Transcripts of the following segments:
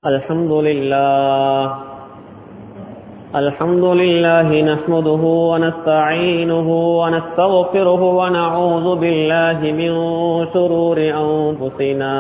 الحمد لله الحمد لله نحمده ونستعينه ونستغفره ونعوذ بالله من شرور أنفسنا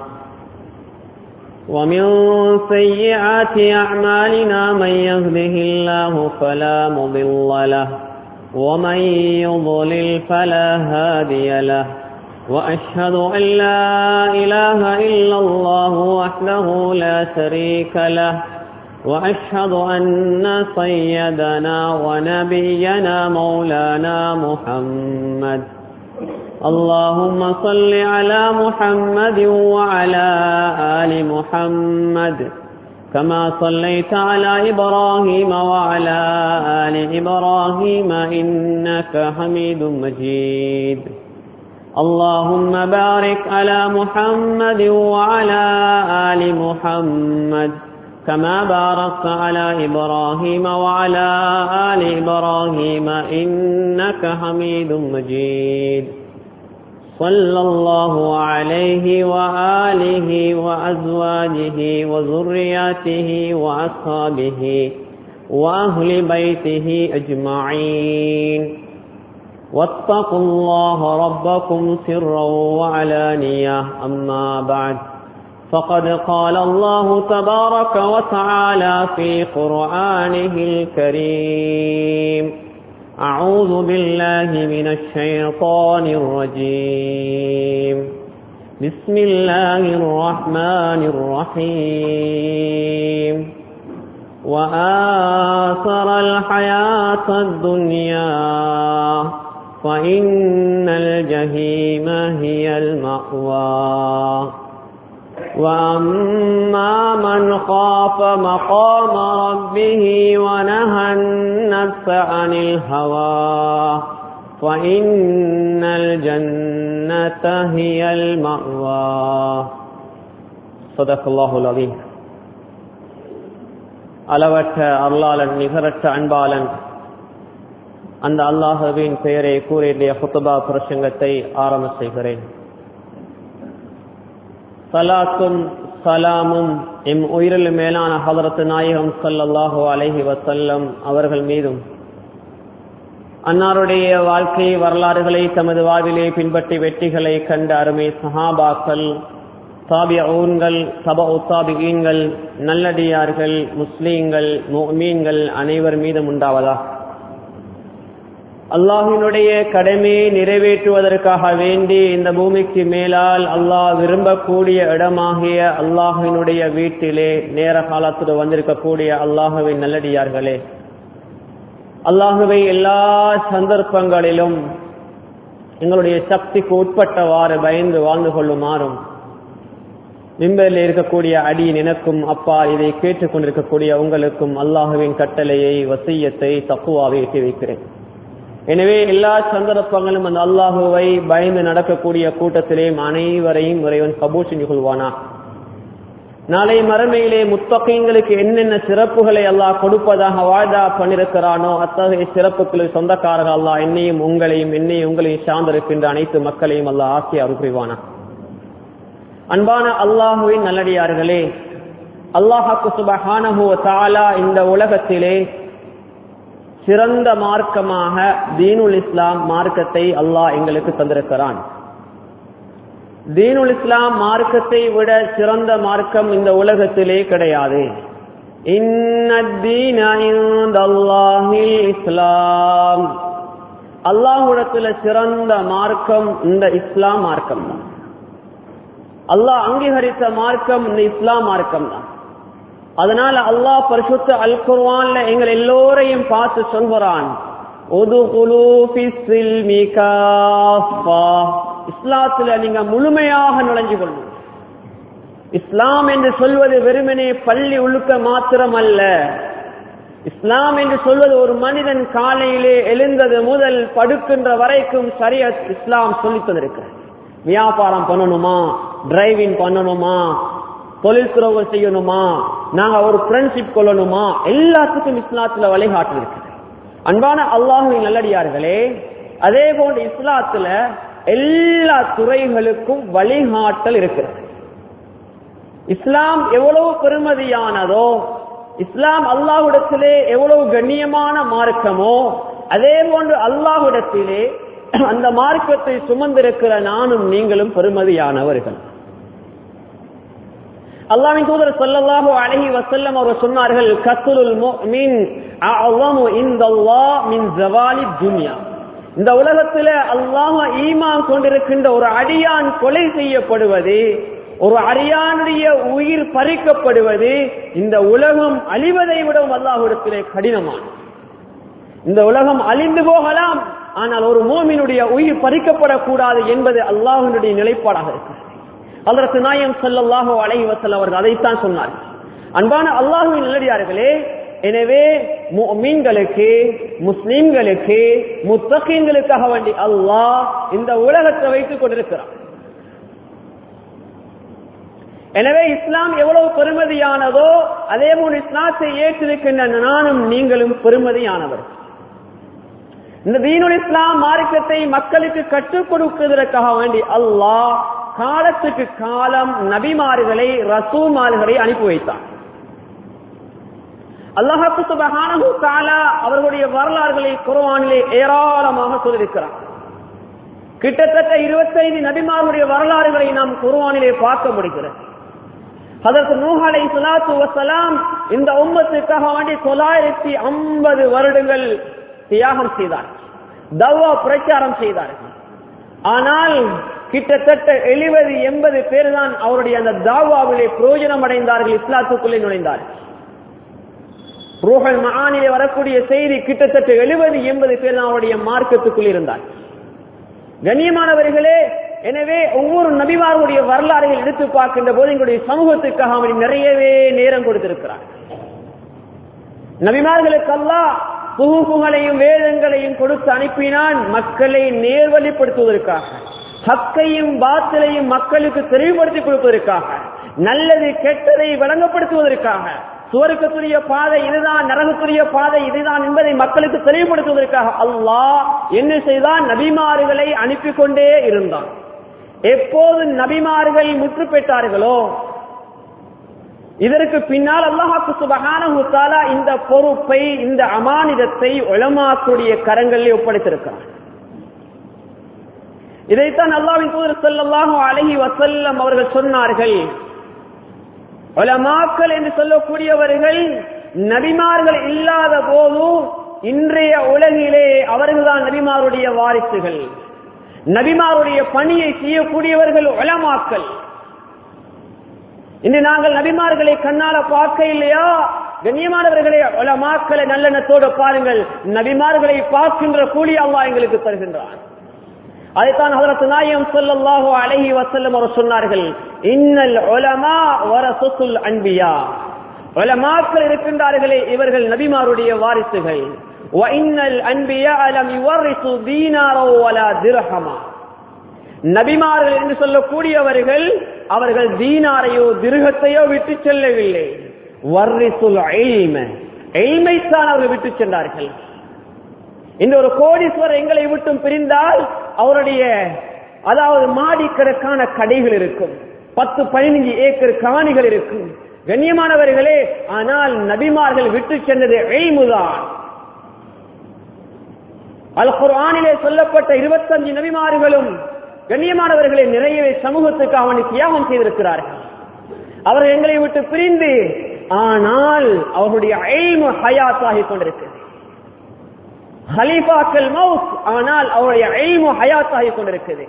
ومن سيئات أعمالنا من يهده الله فلا مضل له ومن يضلل فلا هادي له وأشهد أن لا إله إلا الله وحده لا شريك له وأشهد أن سيدنا ونبينا مولانا محمد اللهم صل على محمد وعلى آل محمد كما صليت على إبراهيم وعلى آل إبراهيم إنك حميد مجيد اللهم بارك على محمد وعلى آل محمد كما باركت على إبراهيم وعلى آل إبراهيم إنك حميد مجيد صلى الله عليه وآله وأزواجه وذرياته وأصحابه وأهل بيته أجمعين واتقوا الله ربكم سرا وعلانية أما بعد فقد قال الله تبارك وتعالى في قرآنه الكريم أعوذ بالله من الشيطان الرجيم بسم الله الرحمن الرحيم وآثر الحياة الدنيا فإن الجحيم هي المأوى وأما من خاف مقام ربه ونهى النفس عن الهوى فإن الجنة هي المأوى صدق الله العظيم அளவற்ற அருளாளன் நிகரற்ற அன்பாளன் அந்த அல்லாஹுவின் பெயரை கூறிய புத்தபா பிரசங்கத்தை ஆரம்ப செய்கிறேன் சலாத்தும் சலாமும் எம் உயிரில் மேலான ஹதரத்து நாயகம் சல்லல்லாஹு அலஹி வசல்லம் அவர்கள் மீதும் அன்னாருடைய வாழ்க்கை வரலாறுகளை தமது வாழ்விலே பின்பற்றி வெற்றிகளை கண்ட அருமை சஹாபாக்கள் தாபியூன்கள் தப உத்தாபிகீன்கள் நல்லடியார்கள் முஸ்லீம்கள் மீன்கள் அனைவர் மீதும் உண்டாவதா அல்லாஹினுடைய கடமையை நிறைவேற்றுவதற்காக வேண்டி இந்த பூமிக்கு மேலால் அல்லாஹ் விரும்பக்கூடிய இடமாகிய அல்லாஹினுடைய வீட்டிலே நேர காலத்தில் வந்திருக்கக்கூடிய அல்லாஹுவின் நல்லடியார்களே அல்லாஹுவை எல்லா சந்தர்ப்பங்களிலும் எங்களுடைய சக்திக்கு உட்பட்டவாறு பயந்து வாழ்ந்து கொள்ளுமாறும் மிம்பரில் இருக்கக்கூடிய அடி நினக்கும் அப்பா இதை கேட்டுக்கொண்டிருக்கக்கூடிய உங்களுக்கும் அல்லாஹுவின் கட்டளையை வசியத்தை தப்புவாவை எட்டி வைக்கிறேன் எனவே எல்லா சந்தர்ப்பங்களும் அந்த அல்லாஹுவை பயந்து நடக்கக்கூடிய கூட்டத்திலே அனைவரையும் இறைவன் கபூல் செஞ்சு கொள்வானா நாளை மறுமையிலே முத்தகைங்களுக்கு என்னென்ன சிறப்புகளை அல்லாஹ் கொடுப்பதாக வாழ்தா பண்ணிருக்கிறானோ அத்தகைய சிறப்புகளில் சொந்தக்காரர்கள் அல்லாஹ் என்னையும் உங்களையும் என்னையும் உங்களையும் சார்ந்திருக்கின்ற அனைத்து மக்களையும் அல்லாஹ் ஆக்கி அருள்புரிவானா அன்பான அல்லாஹுவின் நல்லடியார்களே அல்லாஹாக்கு சுபஹானஹுவ தாலா இந்த உலகத்திலே சிறந்த மார்க்கமாக தீனுல் இஸ்லாம் மார்க்கத்தை அல்லாஹ் எங்களுக்கு தந்திருக்கிறான் தீனுல் இஸ்லாம் மார்க்கத்தை விட சிறந்த மார்க்கம் இந்த உலகத்திலே கிடையாது இஸ்லாம் அல்லாஹுடத்துல சிறந்த மார்க்கம் இந்த இஸ்லாம் மார்க்கம் தான் அல்லாஹ் அங்கீகரித்த மார்க்கம் இந்த இஸ்லாம் மார்க்கம் தான் அதனால அல்லாஹ் பரிசுத்த அல் குர்வான்ல எங்கள் எல்லோரையும் பார்த்து சொல்கிறான் இஸ்லாத்துல நீங்க முழுமையாக நுழைஞ்சு கொள்ளும் இஸ்லாம் என்று சொல்வது வெறுமனே பள்ளி உழுக்க மாத்திரம் அல்ல இஸ்லாம் என்று சொல்வது ஒரு மனிதன் காலையிலே எழுந்தது முதல் படுக்கின்ற வரைக்கும் சரிய இஸ்லாம் சொல்லி தந்திருக்கிறது வியாபாரம் பண்ணணுமா டிரைவிங் பண்ணணுமா தொழில் துறவு செய்யணுமா நாங்க ஒரு ஃப்ரெண்ட்ஷிப் கொள்ளணுமா எல்லாத்துக்கும் இஸ்லாத்துல வழிகாட்டு இருக்குது அன்பான அல்லாஹுவின் நல்லடியார்களே அதே போன்று இஸ்லாத்துல எல்லா துறைகளுக்கும் வழிகாட்டல் இருக்கிறது இஸ்லாம் எவ்வளவு பெருமதியானதோ இஸ்லாம் அல்லாஹ்விடத்திலே எவ்வளவு கண்ணியமான மார்க்கமோ அதே போன்று அல்லாஹ்விடத்திலே அந்த மார்க்கத்தை சுமந்திருக்கிற நானும் நீங்களும் பெருமதியானவர்கள் அல்லாஹ்வின் தூதர் ஸல்லல்லாஹு அலைஹி வஸல்லம் அவர்கள் சொன்னார்கள் கத்லுல் முஃமின் அஅஸமு இன்தல்லாஹ் மின் ஜவாலி துன்யா இந்த உலகத்துல அல்லாஹ் ஈமான் கொண்டிருக்கின்ற ஒரு அடியான் கொலை செய்யப்படுவது ஒரு அடியானுடைய உயிர் பறிக்கப்படுவது இந்த உலகம் அழிவதை விடவும் அல்லாஹ்விடத்திலே கடினமான இந்த உலகம் அழிந்து போகலாம் ஆனால் ஒரு மோமினுடைய உயிர் பறிக்கப்படக்கூடாது என்பது அல்லாஹினுடைய நிலைப்பாடாக இருக்கிறது அதற்கு நாயம் ஸல்லல்லாஹு அலைஹி வஸல்லம் அவர்கள் அதைத்தான் சொன்னார்கள் அன்பான அல்லாஹுவின் நல்லடியார்களே எனவே மீன்களுக்கு முஸ்லிம்களுக்கு முத்தகீன்களுக்காக வேண்டி அல்லாஹ் இந்த உலகத்தை வைத்துக் கொண்டிருக்கிறார் எனவே இஸ்லாம் எவ்வளவு பெருமதியானதோ அதே போல் இஸ்லாத்தை ஏற்றிருக்கின்ற நானும் நீங்களும் பெருமதியானவர் இந்த தீனுல் இஸ்லாம் மார்க்கத்தை மக்களுக்கு கற்றுக் கொடுப்பதற்காக வேண்டி அல்லாஹ் காலத்துக்கு காலம் நபிமார்களை ரசூமார்களை அனுப்பி வைத்தார் அல்லாஹு சுபஹானஹு தஆலா அவர்களுடைய வரலாறுகளை குர்ஆனிலே ஏராளமாக சொல்லியிருக்கிறார் கிட்டத்தட்ட இருபத்தைந்து நபிமாருடைய வரலாறுகளை நாம் குர்ஆனிலே பார்க்க முடிகிறது அதற்கு நூஹ் அலை சலாத்து வசலாம் இந்த உம்மத்துக்காக வேண்டி தொள்ளாயிரத்தி ஐம்பது வருடங்கள் தியாகம் செய்தார் தவ்வா பிரச்சாரம் செய்தார்கள் ஆனால் கிட்டத்தட்ட எழுபது எண்பது பேர் தான் அவருடைய அந்த தாவாவிலே பிரயோஜனம் அடைந்தார்கள் இஸ்லாத்துக்குள்ளே நுழைந்தார்கள் ரூஹல் மகானிலே வரக்கூடிய செய்தி கிட்டத்தட்ட எழுபது எண்பது பேர் தான் அவருடைய மார்க்கத்துக்குள் இருந்தார் கண்ணியமானவர்களே எனவே ஒவ்வொரு நபிமாருடைய வரலாறுகள் எடுத்து பார்க்கின்ற போது எங்களுடைய சமூகத்துக்காக அவர் நிறையவே நேரம் கொடுத்திருக்கிறார் நபிமார்களுக்கெல்லாம் புகுப்புகளையும் வேதங்களையும் கொடுத்து அனுப்பினான் மக்களை நேர்வழிப்படுத்துவதற்காக ஹக்கையும் பாத்திலையும் மக்களுக்கு தெளிவுபடுத்தி கொடுப்பதற்காக நல்லது கெட்டதை வழங்கப்படுத்துவதற்காக சுவருக்கத்துரிய பாதை இதுதான் நரகத்துரிய பாதை இதுதான் என்பதை மக்களுக்கு தெளிவுபடுத்துவதற்காக அல்லாஹ் என்ன செய்தான் நபிமார்களை அனுப்பி கொண்டே இருந்தான் எப்போது நபிமார்கள் முற்று பெற்றார்களோ இதற்கு பின்னால் அல்லாஹாக்கு சுபகானஹு தஆலா இந்த பொறுப்பை இந்த அமானிதத்தை உலமாக்குடைய கரங்களில் ஒப்படைத்திருக்கிறார் இதைத்தான் அல்லாஹ்வின் தூதர் ஸல்லல்லாஹு அலைஹி வஸல்லம் அவர்கள் சொன்னார்கள் உலமாக்கள் என்று சொல்லக்கூடியவர்கள் நபிமார்கள் இல்லாத போதும் இன்றைய உலகிலே அவர்கள்தான் நபிமாருடைய வாரிசுகள் நபிமாருடைய பணியை செய்யக்கூடியவர்கள் உலமாக்கள் இன்று நாங்கள் நபிமார்களை கண்ணால பார்க்க இல்லையா கண்ணியமானவர்களே உலமாக்களை நல்லெண்ணத்தோடு பாருங்கள் நபிமார்களை பார்க்கின்ற கூலி அல்லாஹ் எங்களுக்கு தருகின்றான் அதைத்தான் ஹதரத் நாயம் ஸல்லல்லாஹு அலைஹி வஸல்லம் அவர் சொன்னார்கள் இன்னல் உலமா வரசத்துல் அன்பியா உலமாக்கள் இருக்கின்றார்களே இவர்கள் நபிமாருடைய வாரிசுகள் வ இன்னல் அன்பியா லம் யுவரிசு தீனாரோ வலா திர்ஹமா நபிமார்கள் என்று சொல்லக்கூடியவர்கள் அவர்கள் தீனாரையோ திருகத்தையோ விட்டு செல்லவில்லை வர்ரிசுல் இல்ம இல்மைத்தான் அவர்கள் விட்டு சென்றார்கள் இந்த ஒரு கோடீஸ்வரர் எங்களை விட்டும் பிரிந்தால் அவருடைய அதாவது மாடிக்கணக்கான கடைகள் இருக்கும் பத்து பதினஞ்சு ஏக்கர் காணிகள் இருக்கும் கண்ணியமானவர்களே ஆனால் நபிமார்கள் விட்டு சென்றது எய்முதான் அல் குர்ஆனிலே சொல்லப்பட்ட இருபத்தஞ்சு நபிமார்களும் கண்ணியமானவர்களை நிறையவே சமூகத்துக்கு அவனை தியாகம் செய்திருக்கிறார்கள் அவர்கள் எங்களை விட்டு பிரிந்து ஆனால் அவர்களுடைய எய்மு ஹயாத்தாகி கொண்டிருக்கிறது ஹலீஃபாக்கள் மவுத் ஆனால் அவருடைய எய்மு ஹயாத்தாகி கொண்டிருக்குது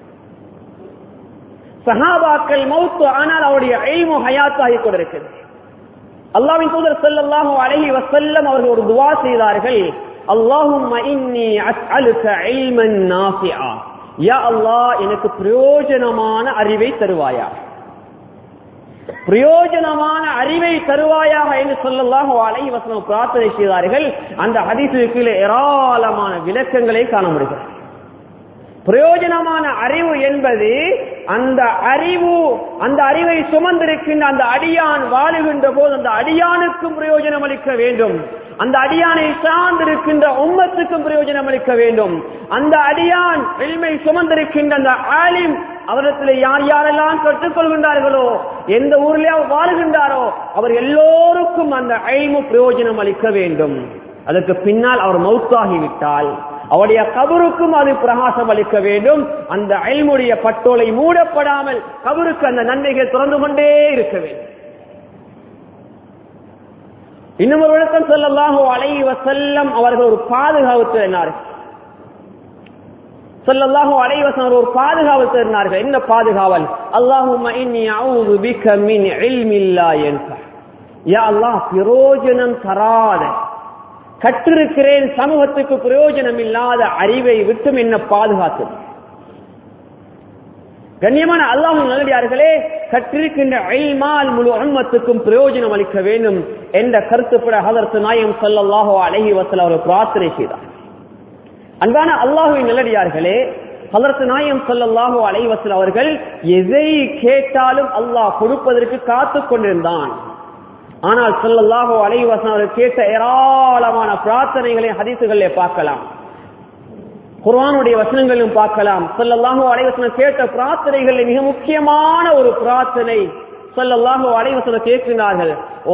சஹாபாக்கள் மவுத்து ஆனால் அவருடைய எய்மு ஹயாத்தாகி கொண்டிருக்குது அல்லாவின் தூதர் ஸல்லல்லாஹு அலைஹி வஸல்லம் அவர்கள் ஒரு துவா செய்தார்கள் அல்லாஹும்ம இன்னி அஸ்அலுக இல்மன் நாஃபிஆ யா அல்லாஹ் எனக்கு பிரயோஜனமான அறிவை தருவாயா பிரயோஜனமான அறிவை தருவாயாக என்று சொல்லலாம் அலைஹி வஸல்லம் பிரார்த்தனை செய்தார்கள் அந்த ஹதீஸுக்கு ஏராளமான விளக்கங்களை காண முடிகிறது பிரயோஜனமான அறிவு என்பது அந்த அறிவு அந்த அறிவை சுமந்திருக்கின்ற அந்த அடியான் வாழுகின்ற போது அந்த அடியானுக்கும் பிரயோஜனம் அளிக்க வேண்டும் அந்த அடியானை சார்ந்திருக்கின்ற உம்மத்துக்கும் பிரயோஜனம் அளிக்க வேண்டும் அந்த அடியான் எளிமை சுமந்திருக்கின்ற அந்த ஆலிம் அவரிடத்தில் யார் யாரெல்லாம் கற்றுக்கொள்கின்றார்களோ எந்த ஊரிலே அவர் வாழுகின்றாரோ அவர் எல்லோருக்கும் அந்த அழிமு பிரயோஜனம் அளிக்க வேண்டும் அதற்கு பின்னால் அவர் மௌத்தாகிவிட்டால் அவருடைய கபருக்கும் அது பிரகாசம் அளிக்க வேண்டும் அந்த அயல்முடைய பட்டோலை மூடப்படாமல் கபருக்கு அந்த நன்மைகள் திறந்து கொண்டே இருக்க வேண்டும் இன்னும் ஒரு விளக்கம் சொல்லலாக அலைஹி வசல்லம் அவர்கள் ஒரு பாதுகாப்பு தருனார்கள் சொல்லல்லாஹு அலைஹி வஸல்லம் ஒரு பாதுகாவல் தருனார்கள் என்ன பாதுகாவல் அல்லாஹும்ம இன்னி அஊது பிக மின் இல்மின் லா யன்ஃபா யா அல்லாஹ் பிரயோஜனம் தராத கற்றிருக்கிறேன் சமூகத்துக்கு பிரயோஜனம் இல்லாத அறிவை விட்டும் என்ன பாதுகாத்து கண்ணியமான அல்லாஹ் நல்லடியார்களே கற்றிருக்கின்ற ஐமால் முழு அன்மத்துக்கும் பிரயோஜனம் அளிக்க வேண்டும் என்ற கருத்துப்பட ஹதரத்து நாயம் சல்லல்லாஹு அலைஹி வஸல்லம் அவர் பிரார்த்தனை செய்தார் அன்பான அல்லாஹுவின் நல்லடியார்களே ஹலரத்து நாயம் சல்லல்லாஹு அலைஹி வஸல்லம் அவர்கள் எதை கேட்டாலும் அல்லாஹ் கொடுப்பதற்கு காத்து கொண்டிருந்தான் ஆனால் சொல்லல்லாஹோ அலைவசம் அவர் கேட்ட ஏராளமான பிரார்த்தனைகளை ஹதீசுகளிலே பார்க்கலாம் குர்ஆனுடைய வசனங்களும் பார்க்கலாம் சொல்லல்லாஹோ அலைவசனம் கேட்ட பிரார்த்தனைகளில் மிக முக்கியமான ஒரு பிரார்த்தனை சொல்லல்லாஹோ அலைவசனம் கேட்கிறார்கள்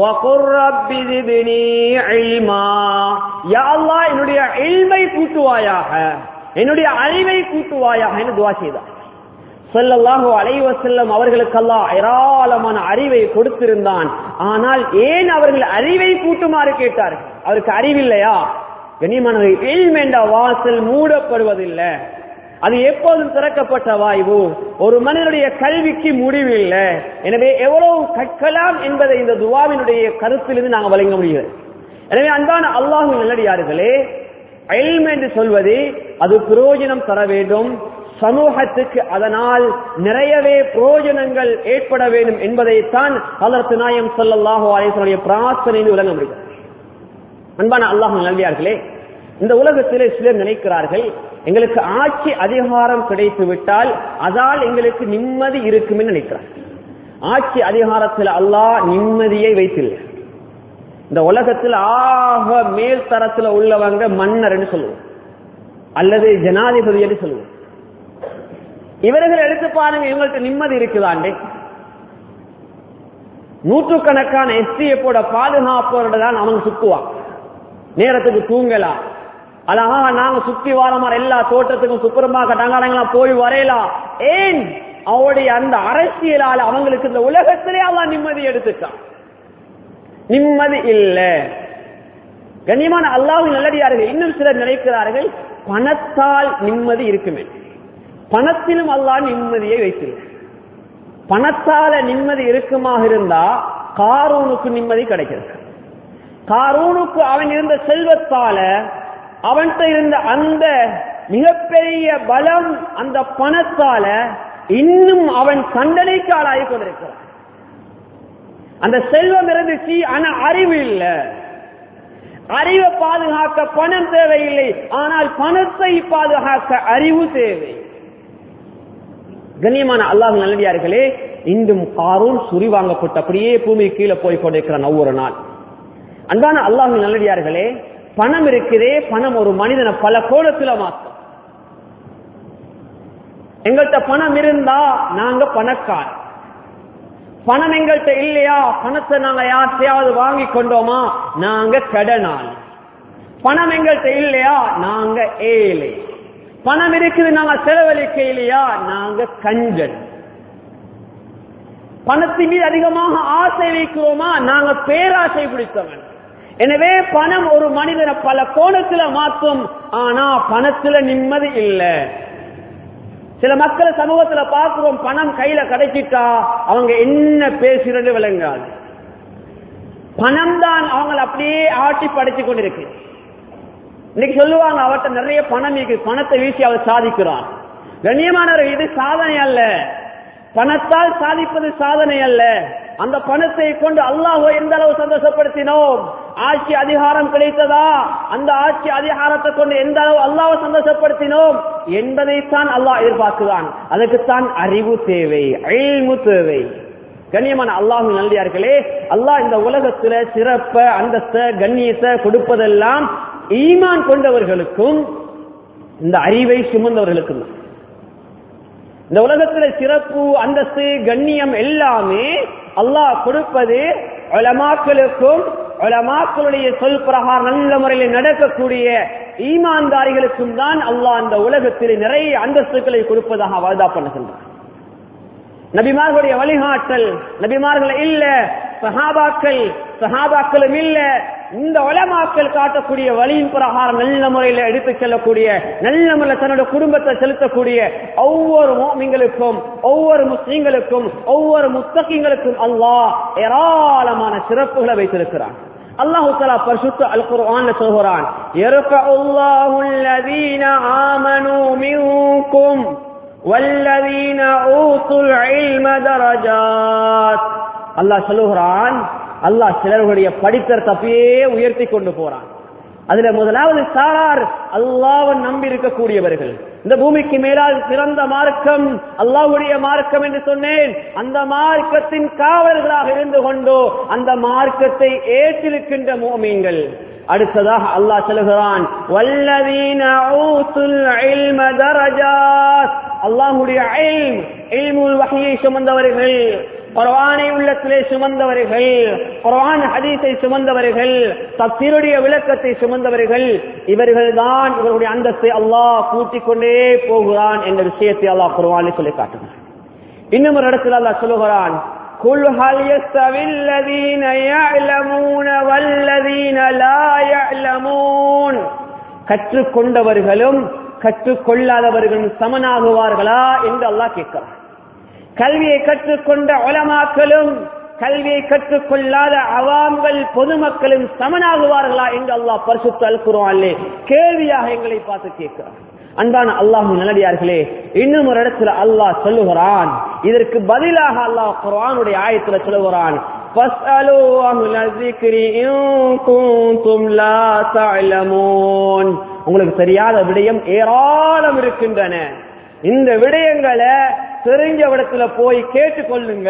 என்னுடைய இல்மை கூட்டுவாயாக என்னுடைய அறிவை கூட்டுவாயாக என்று துவா செய்தார் சொல்லல்லாஹோ அலைவ செல்லம் அவர்களுக்கெல்லாம் ஏராளமான அறிவை கொடுத்திருந்தான் ஆனால் ஏன் அவர்கள் அறிவை கூட்டுமாறு கேட்டார்கள் அவருக்கு அறிவில்லையா கனிமனது என்ற வாசல் மூடப்படுவதில்லை அது எப்போதும் திறக்கப்பட்ட வாய்வு ஒரு மனிதனுடைய கல்விக்கு முடிவில்லை எனவே எவ்வளவு கற்கலாம் என்பதை இந்த துவாவினுடைய கருத்திலிருந்து நாங்கள் வழங்க முடிகிறது எனவே அன்பான அல்லாஹு நல்லடியார்களே எல்ம் என்று சொல்வது அது பிரயோஜனம் தர வேண்டும் சமூகத்துக்கு அதனால் நிறையவே பிரயோஜனங்கள் ஏற்பட வேண்டும் என்பதைத்தான் அதற்கு நாயம் சொல்லல்லாஹோ அலேசனுடைய பிரார்த்தனை விளங்க முடியும் அன்பான அல்லாஹ் நல்லியார்களே இந்த உலகத்திலே சிலர் நினைக்கிறார்கள் எங்களுக்கு ஆட்சி அதிகாரம் கிடைத்து விட்டால் அதால் எங்களுக்கு நிம்மதி இருக்கும் நினைக்கிறார் ஆட்சி அதிகாரத்தில் அல்லாஹ் நிம்மதியை வைத்தில்லை இந்த உலகத்தில் ஆக மேல் தரத்தில் உள்ளவங்க மன்னர் என்று சொல்லுவோம் அல்லது ஜனாதிபதி என்று சொல்லுவோம் இவர்கள் எடுத்து பாருங்க இவங்கள்ட்ட நிம்மதி இருக்குதாண்டே நூற்றுக்கணக்கான எஸ்டிஎப்போட பாதுகாப்போட தான் அவங்க சுத்துவான் நேரத்துக்கு தூங்கலாம் அழகா நாங்க சுத்தி வாரமாற எல்லா தோட்டத்துக்கும் சுப்பிரமா கட்டாங்கலாம் போய் வரையலாம் ஏன் அவருடைய அந்த அரசியலால அவங்களுக்கு இந்த உலகத்திலே அவன் நிம்மதி எடுத்துட்டான் நிம்மதி இல்ல கண்ணியமான அல்லாஹ் நல்லடியார்கள் இன்னும் சிலர் நினைக்கிறார்கள் பணத்தால் நிம்மதி இருக்குமே பணத்திலும் அல்லாஹ் நிம்மதியை வைத்திருக்க பணத்தால நிம்மதி இருக்குமாக இருந்தா காரூனுக்கு நிம்மதி கிடைக்கிறது காரூனுக்கு அவன் இருந்த செல்வத்தால அவன்கிட்ட இருந்த அந்த மிகப்பெரிய பலம் அந்த பணத்தால இன்னும் அவன் தண்டனைக்கு ஆளாகி கொண்டிருக்கிறான் அந்த செல்வம் இருந்துச்சு ஆனா அறிவு இல்ல அறிவை பாதுகாக்க பணம் தேவையில்லை ஆனால் பணத்தை பாதுகாக்க அறிவு தேவை கண்ணியமான அல்லாஹ் நல்லடியார்களே இன்றும் காரும் சுரி வாங்கப்பட்டு அப்படியே பூமி கீழே போய் கொண்டிருக்கிறான் ஒவ்வொரு நாள் அன்பான அல்லாஹ் நல்லடியார்களே பணம் இருக்குதே பணம் ஒரு மனிதனை பல கோணத்துல மாற்றும் எங்கள்கிட்ட பணம் இருந்தா நாங்க பணக்கார் பணம் எங்கள்கிட்ட இல்லையா பணத்தை நாங்க யார்த்தையாவது வாங்கி கொண்டோமா நாங்க கடனால் பணம் எங்கள்கிட்ட இல்லையா நாங்க ஏழை பணம் இருக்குது நாங்க செலவழிக்க இல்லையா நாங்க கஞ்சன் பணத்தின் மீது அதிகமாக ஆசை வைக்கிறோமா நாங்க பேராசை பிடித்தவன் எனவே பணம் ஒரு மனிதனை பல கோணத்துல மாற்றும் ஆனா பணத்துல நிம்மதி இல்லை சில மக்கள் சமூகத்துல பார்க்கிறோம் பணம் கையில கிடைச்சிட்டா அவங்க என்ன பேசுறது விளங்காது பணம் தான் அவங்களை அப்படியே ஆட்டி படைச்சு கொண்டிருக்கு இன்னைக்கு சொல்லுவாங்க அவர்கிட்ட நிறைய பணம் இருக்கு பணத்தை வீசி அவர் சாதிக்கிறான் கண்ணியமானவர் இது சாதனை அல்ல பணத்தால் சாதிப்பது சாதனை அல்ல அந்த பணத்தை கொண்டு அல்லாஹோ எந்த அளவு சந்தோஷப்படுத்தினோம் ஆட்சி அதிகாரம் கிடைத்ததா அந்த ஆட்சி அதிகாரத்தை கொண்டு எந்த அளவு அல்லாஹ் சந்தோஷப்படுத்தினோம் என்பதைத்தான் அல்லாஹ் எதிர்பார்க்குதான் அதுக்குத்தான் அறிவு தேவை அழிவு தேவை கண்ணியமான அல்லாஹு நல்லியார்களே அல்லாஹ் இந்த உலகத்துல சிறப்ப அந்தஸ்த கண்ணியத்தை கொடுப்பதெல்லாம் ஈமான் கொண்டவர்களுக்கும் இந்த அறிவை சுமந்தவர்களுக்கும் தான். இந்த உலகத்துல சிறப்பு அந்தஸ்து கண்ணியம் எல்லாமே அல்லாஹ் கொடுப்பது உலமாக்களுக்கும் உலமாக்களுடைய சொல் பிரகாரம் நல்ல முறையில் நடக்கக்கூடிய ஈமான்தாரிகளுக்கும் தான் அல்லாஹ் அந்த உலகத்தில் நிறைய அந்தஸ்துகளை கொடுப்பதாக வாதா பண்ணுகின்றார் நபிமார்களுடைய வழிகாட்டல் நபிமார்கள் இல்ல சஹாபாக்கள் சஹாபாக்களும் இல்ல இந்த உலமாக்கள் காட்டக்கூடிய வழியின் பிரகாரம் நல்ல முறையில் எடுத்துச் செல்லக்கூடிய நல்ல முறையில் தன்னோட குடும்பத்தை செலுத்தக்கூடிய ஒவ்வொரு மோமிங்களுக்கும் ஒவ்வொரு முஸ்லீம்களுக்கும் ஒவ்வொரு முத்தகிங்களுக்கும் அல்லாஹ் ஏராளமான சிறப்புகளை வைத்திருக்கிறான் அல்லாஹு தலா பரிசுத்த அல் குர்ஆன்ல சொல்கிறான் யர்ஃபஉல்லாஹு அல்லதீன ஆமனூ மின்கும் والذين اوتوا العلم درجات அல்லாஹ் சொல்லுகிறான் அல்லாஹ் சிலர்களுடைய படித்தர் தப்பையே உயர்த்தி கொண்டு போறான் அதுல முதலாவது சாரார் அல்லாவை நம்பி இருக்கக்கூடியவர்கள் இந்த பூமிக்கு மேலால் சிறந்த மார்க்கம் அல்லாஹ்வுடைய மார்க்கம் என்று சொன்னேன் அந்த மார்க்கத்தின் காவலர்களாக இருந்து கொண்டோ அந்த மார்க்கத்தை ஏற்றிருக்கின்ற மோமீன்கள் அடுத்ததாக அல்லாஹ் சொல்லுகிறான் வல்லதீன ஊத்துல் இல்ம தரஜாத் அல்லாஹ்வுடைய இல்ம் இல்முல் வஹியை சுமந்தவர்கள் குர்ஆனை உள்ளத்திலே சுமந்தவர்கள் குர்ஆன் ஹதீஸை சுமந்தவர்கள் தப்சீருடைய விளக்கத்தை சுமந்தவர்கள் இவர்கள் தான் இவருடைய அந்தஸ்தை அல்லாஹ் கூட்டிக் கொண்டே போகிறான் என்ற விஷயத்தை அல்லாஹ் குர்ஆனில் சொல்லி காட்டுகிறான் இன்னும் ஒரு இடத்துல அல்லாஹ் சொல்லுகிறான் قل هل يستوي الذين يعلمون والذين لا يعلمون கற்றுக்கொண்டவர்களும் கற்றுக்கொள்ளாதவர்களும் சமனாகுவார்களா என்று அல்லாஹ் கேட்கிறான் கல்வியை கற்றுக்கொண்ட உலமாக்களும் கல்வியை கற்றுக்கொள்ளாத அவாம்கள் பொதுமக்களும் சமனாகுவார்களா என்று அல்லாஹ் பரிசுத்த அல் குர்ஆனிலே கேள்வியாக எங்களை பார்த்து கேட்கிறார் அன்பான அல்லாஹ் நல்லடியார்களே இன்னும் ஒரு இடத்துல அல்லாஹ் சொல்லுகிறான் இதற்கு பதிலாக அல்லாஹ் குர்ஆனுடைய ஆயத்துல சொல்லுகிறான் فَاسْأَلُوا أَهْلَ الذِّكْرِ إِن كُنتُمْ لَا تَعْلَمُونَ உங்களுக்கு தெரியாத விடயம் ஏராளம் இருக்கின்றன இந்த விடயங்களை தெரிஞ்ச இடத்துல போய் கேட்டுக்கொள்ளுங்க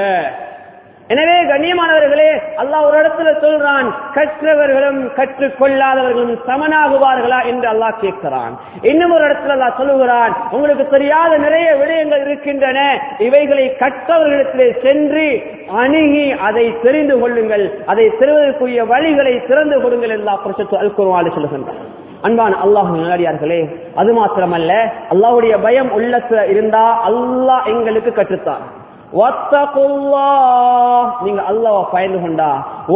எனவே கண்ணியமானவர்களே அல்லாஹ் ஒரு இடத்துல சொல்றான் கற்றவர்களும் கற்றுக்கொள்ளாதவர்களும் சமனாகுவார்களா என்று அல்லாஹ் கேட்கிறான் இன்னும் ஒரு இடத்துல அல்லாஹ் சொல்லுகிறான் உங்களுக்கு தெரியாத நிறைய விடயங்கள் இருக்கின்றன இவைகளை கற்றவர்களிடத்திலே சென்று அணுகி அதை தெரிந்து கொள்ளுங்கள் அதை தெரிவதற்குரிய வழிகளை திறந்து கொடுங்கள் என்று அல்லாஹ் அல் குர்ஆனில் சொல்லுகின்றான் அன்பான அல்லாஹ் நல்லடியார்களே அது மாத்திரமல்ல அல்லாஹ்வுடைய பயம் உள்ளத்துல இருந்தா அல்லாஹ் எங்களுக்கு கற்றுத்தான் நீங்க அல்லாஹ் பயந்து கொண்டா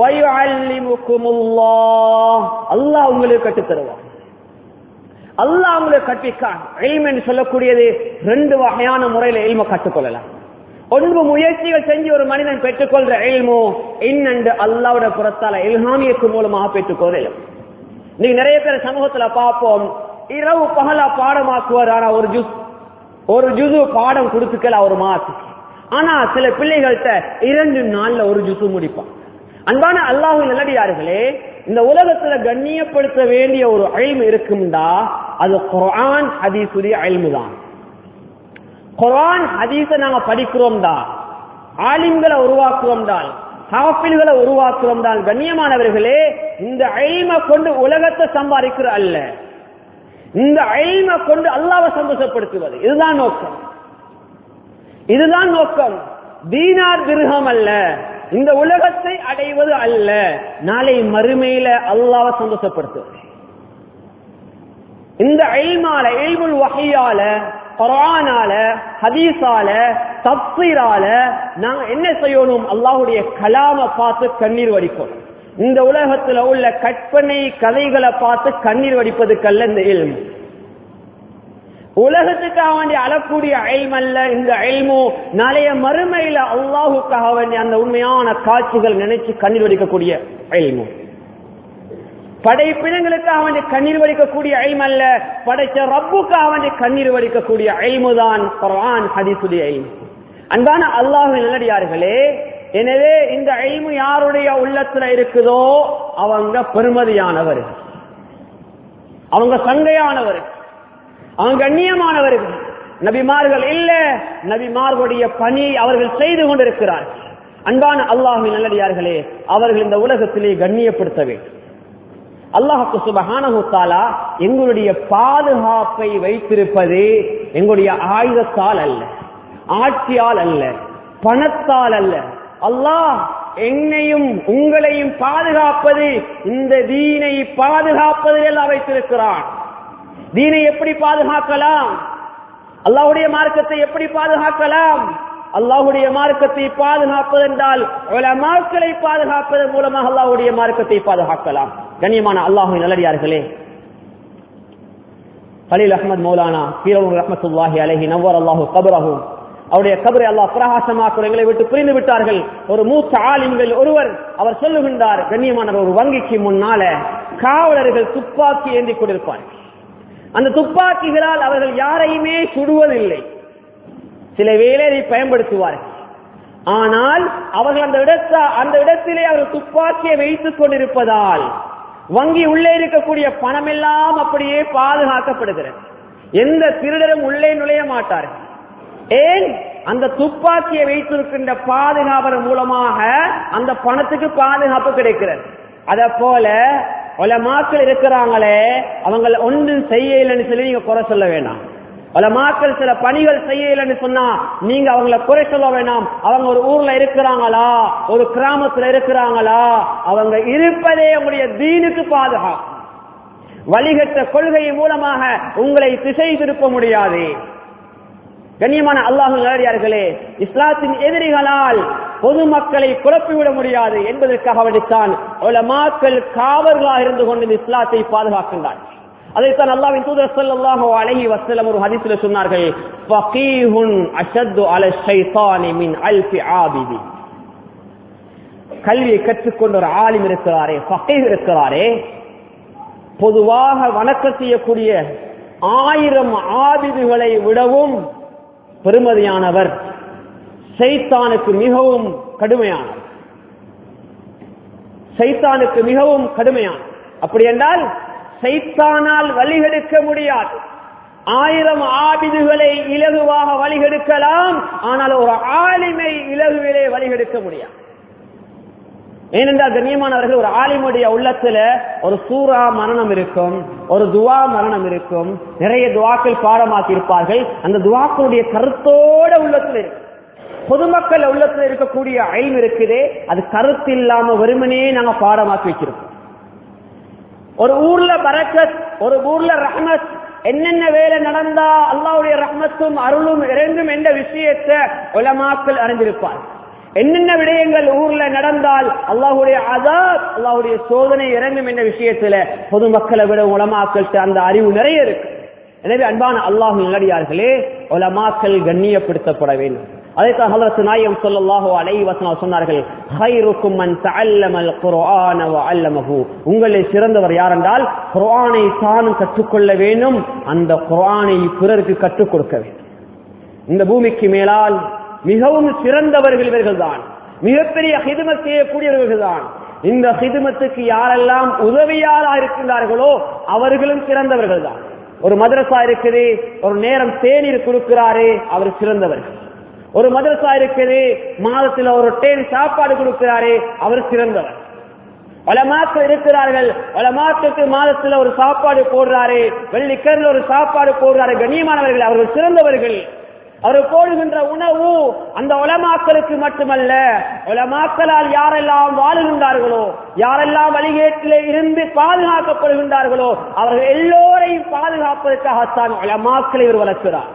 அல்லாஹ் உங்களுக்கு கற்றுத் தருவான் அல்லாஹ் உங்களுக்கு கற்பிக்கான் எல்ம் என்று சொல்லக்கூடியது ரெண்டு வகையான முறையில எல்ம கற்றுக்கொள்ளலாம் ஒன்பது முயற்சிகள் செஞ்சு ஒரு மனிதன் பெற்றுக்கொள்ற எல்மோ இன்னென்று அல்லாவோட புறத்தால இல்ஹாமியத்து மூலமாக பெற்றுக்கொள்ள நீங்க நிறைய பேர் சமூகத்துல பார்ப்போம் இரவு பகலா பாடமாக்குவார் ஆனா ஒரு ஜூஸ் ஒரு ஜுசு பாடம் கொடுத்துக்கல ஒரு மாசத்துக்கு ஆனா சில பிள்ளைகள்கிட்ட இரண்டு நாள்ல ஒரு ஜுசு முடிப்பான் அன்பான அல்லாஹு நல்லடியார்களே இந்த உலகத்துல கண்ணியப்படுத்த வேண்டிய ஒரு அழிவு இருக்கும்டா அது குரான் ஹதீசுடைய அழிவு தான் குரான் ஹதீஸ நாங்க படிக்கிறோம் தான் ஆலிம்களை உருவாக்குவோம் தான் ஹாஃபில்களை உருவாக்குவோம் தான் கண்ணியமானவர்களே இந்த அழிமை கொண்டு உலகத்தை சம்பாதிக்கிற அல்ல இந்த அழிமை கொண்டு அல்லாவை சந்தோஷப்படுத்துவது இதுதான் நோக்கம் இதுதான் நோக்கம் தீனார் திருகம் அல்ல இந்த உலகத்தை அடைவது அல்ல நாளை மறுமையில அல்லாவை சந்தோஷப்படுத்துவது இந்த எல்மால எல்முல் வகையால குரானால ஹதீஸால தப்சீரால நாங்க என்ன செய்யணும் அல்லாஹுடைய கலாம பார்த்து கண்ணீர் வடிக்கணும் இந்த உலகத்துல உள்ள கற்பனை கதைகளை பார்த்து கண்ணீர் வடிப்பதுக்கல்ல இந்த எல்மு உலகத்துக்காக வேண்டிய அழக்கூடிய அயல்மல்ல இந்த அயல்மோ நாளைய மறுமையில அல்லாஹுக்காக வேண்டிய அந்த உண்மையான காட்சிகள் நினைச்சு கண்ணீர் வடிக்கக்கூடிய அயல்மோ படைப்பினங்களுக்காக வேண்டிய கண்ணீர் வடிக்கக்கூடிய அயல்மல்ல படைச்ச ரப்புக்காக வேண்டிய கண்ணீர் வடிக்கக்கூடிய அயல்முதான் குர்ஆன் ஹதீசுடைய அயல்மு அன்பான அல்லாஹு நல்லடியார்களே எனவே இந்த அயல்மு யாருடைய உள்ளத்துல இருக்குதோ அவங்க பெருமதியானவர்கள் அவங்க சங்கையானவர்கள் அவங்க கண்ணியமானவர்கள் நபிமார்கள் இல்ல நபிமார்களுடைய பணி அவர்கள் செய்து கொண்டிருக்கிறார்கள் அன்பான அல்லாஹின் நல்லடியார்களே அவர்கள் இந்த உலகத்திலே கண்ணியப்படுத்த வேண்டும் அல்லாஹுக்கு சுபஹானஹு தாலா எங்களுடைய பாதுகாப்பை வைத்திருப்பது எங்களுடைய ஆயுதத்தால் அல்ல ஆட்சியால் அல்ல பணத்தால் அல்ல அல்லாஹ் என்னையும் உங்களையும் பாதுகாப்பது இந்த தீனை பாதுகாப்பதில் எல்லாம் வைத்திருக்கிறான் தீனை எப்படி பாதுகாக்கலாம் அல்லாஹ்வுடைய மார்க்கத்தை எப்படி பாதுகாக்கலாம் அல்லாஹ்வுடைய மார்க்கத்தை பாதுகாப்பது என்றால் உலமாக்களை பாதுகாப்பதன் மூலமாக அல்லாஹ்வுடைய மார்க்கத்தை பாதுகாக்கலாம் கண்ணியமான அல்லாஹுவின் நல்லடியார்களே கலீல் அஹ்மத் மௌலானா பீரவு ரஹமத்துல்லாஹி அலைஹி நவ்வர் அல்லாஹு கபரஹு அவருடைய கபரை அல்லாஹ் பிரகாசமாக்கும் எங்களை விட்டு பிரிந்து விட்டார்கள் ஒரு மூத்த ஆலிம்கள் ஒருவர் அவர் சொல்லுகின்றார் கண்ணியமான ஒரு வங்கிக்கு முன்னால காவலர்கள் துப்பாக்கி ஏந்தி கொண்டிருப்பார்கள் அந்த துப்பாக்கிகளால் அவர்கள் யாரையுமே சுடுவதில்லை சில வேலையை பயன்படுத்துவார்கள் ஆனால் அவர்கள் அந்த இடத்த அந்த இடத்திலே அவர்கள் துப்பாக்கியை வைத்துக் கொண்டிருப்பதால் வங்கி உள்ளே இருக்கக்கூடிய பணம் எல்லாம் அப்படியே பாதுகாக்கப்படுகிறது எந்த திருடரும் உள்ளே நுழைய மாட்டார்கள் ஏன் அந்த துப்பாக்கியை வைத்திருக்கின்ற பாதுகாவல் மூலமாக அந்த பணத்துக்கு பாதுகாப்பு கிடைக்கிறது அத போல பல மாக்கள் இருக்கிறாங்களே அவங்க ஒன்றும் செய்யலைன்னு சொல்லி நீங்க குறை சொல்ல வேண்டாம் பல மாக்கள் சில பணிகள் செய்யலைன்னு சொன்னா நீங்க அவங்கள குறை சொல்ல வேண்டாம் அவங்க ஒரு ஊர்ல இருக்கிறாங்களா ஒரு கிராமத்துல இருக்கிறாங்களா அவங்க இருப்பதே உங்களுடைய தீனுக்கு பாதுகாப்பு வழிகட்ட கொள்கை மூலமாக உங்களை திசை திருப்ப முடியாது கண்ணியமான அல்லாஹு நேரடியார்களே இஸ்லாத்தின் எதிரிகளால் பொதுமக்களை குழப்பிவிட முடியாது என்பதற்காக வேண்டித்தான் மாக்கள் காவர்களாக இருந்து கொண்டு இந்த இஸ்லாத்தை பாதுகாக்கின்றார் அதைத்தான் அல்லாவின் தூதர் ஸல்லல்லாஹு அலைஹி வஸல்லம் ஒரு ஹதீஸ்ல சொன்னார்கள் ஃபகீஹுன் அஷத்து அல ஷைத்தானி மின் அல்ஃபி ஆபிதி கல்வியை கற்றுக்கொண்ட ஒரு ஆலிம் இருக்கிறாரே ஃபகீஹ் இருக்கிறாரே பொதுவாக வணக்கம் செய்யக்கூடிய ஆயிரம் ஆபிதுகளை விடவும் பெருமதியானவர் சைத்தானுக்கு மிகவும் கடுமையானவர் சைத்தானுக்கு மிகவும் கடுமையான அப்படி என்றால் சைத்தானால் வழிகெடுக்க முடியாது ஆயிரம் ஆபிதுகளை இலகுவாக வழிகெடுக்கலாம் ஆனால் ஒரு ஆலிமை இலகுவிலே வழிகெடுக்க முடியாது ஏனென்றால் கண்ணியமானவர்கள் ஒரு ஆலிமுடைய உள்ளத்துல ஒரு சூறா மரணம் இருக்கும் ஒரு துவா மரணம் இருக்கும் நிறைய துவாக்கள் பாடமாக்கி இருப்பார்கள் அந்த துவாக்களுடைய கருத்தோட உள்ளத்துல இருக்கு பொதுமக்கள் உள்ளத்துல இருக்கக்கூடிய அயல் இருக்குதே அது கருத்து இல்லாம வெறுமனே நாங்க பாடமாக்கி வச்சிருக்கோம் ஒரு ஊர்ல பரக்கத் ஒரு ஊர்ல ரஹ்மத் என்னென்ன வேலை நடந்தா அல்லாவுடைய ரஹ்மத்தும் அருளும் இறங்கும் என்ற விஷயத்தை உலமாக்கள் அறிந்திருப்பார் என்னென்ன விடயங்கள் ஊர்ல நடந்தால் அல்லாஹுடைய அதாப் அல்லாஹுடைய சோதனை இறங்கும் என்ற விஷயத்துல பொதுமக்களை விட உலமாக்கள்கிட்ட அந்த அறிவு நிறைய இருக்கு எனவே அன்பான அல்லாஹு நல்லடியார்களே உலமாக்கள் கண்ணியப்படுத்தப்பட வேண்டும் அதைத்தான் ஹலரத் நாயம் சொல்லல்லாஹு அலைஹி வஸல்லம் சொன்னார்கள் ஹைருக்கும் மன் தஅல்லமல் குர்ஆன வ அல்லமஹு உங்களில் சிறந்தவர் யார் என்றால் குர்ஆனை தானும் கற்றுக்கொள்ள வேண்டும் அந்த குர்ஆனை பிறருக்கு கற்றுக் கொடுக்க வேண்டும் இந்த பூமிக்கு மேலால் மிகவும் சிறந்தவர்கள் இவர்கள் தான் மிகப்பெரிய ஹிதுமத் செய்யக்கூடியவர்கள் தான் இந்த ஹிதுமத்துக்கு யாரெல்லாம் உதவியாளா இருக்கின்றார்களோ அவர்களும் சிறந்தவர்கள் தான் ஒரு மதரசா இருக்குது ஒரு நேரம் தேநீர் கொடுக்கிறாரே அவர் சிறந்தவர்கள் ஒரு மதரசா இருக்குது மாதத்தில் ஒரு டேன் சாப்பாடு கொடுக்கிறாரே அவர் சிறந்தவர் பல மாக்கள் இருக்கிறார்கள் பல மாக்களுக்கு மாதத்தில் ஒரு சாப்பாடு போடுறாரு வெள்ளிக்கரில் ஒரு சாப்பாடு போடுறாரு கண்ணியமானவர்கள் அவர்கள் சிறந்தவர்கள் அவர் போடுகின்ற உணவு அந்த உலமாக்களுக்கு மட்டுமல்ல உலமாக்களால் யாரெல்லாம் வாழுகின்றார்களோ யாரெல்லாம் வழிகேட்டிலே இருந்து பாதுகாக்கப்படுகின்றார்களோ அவர்கள் எல்லோரையும் பாதுகாப்பதற்காகத்தான் உலமாக்களை இவர் வளர்க்கிறார்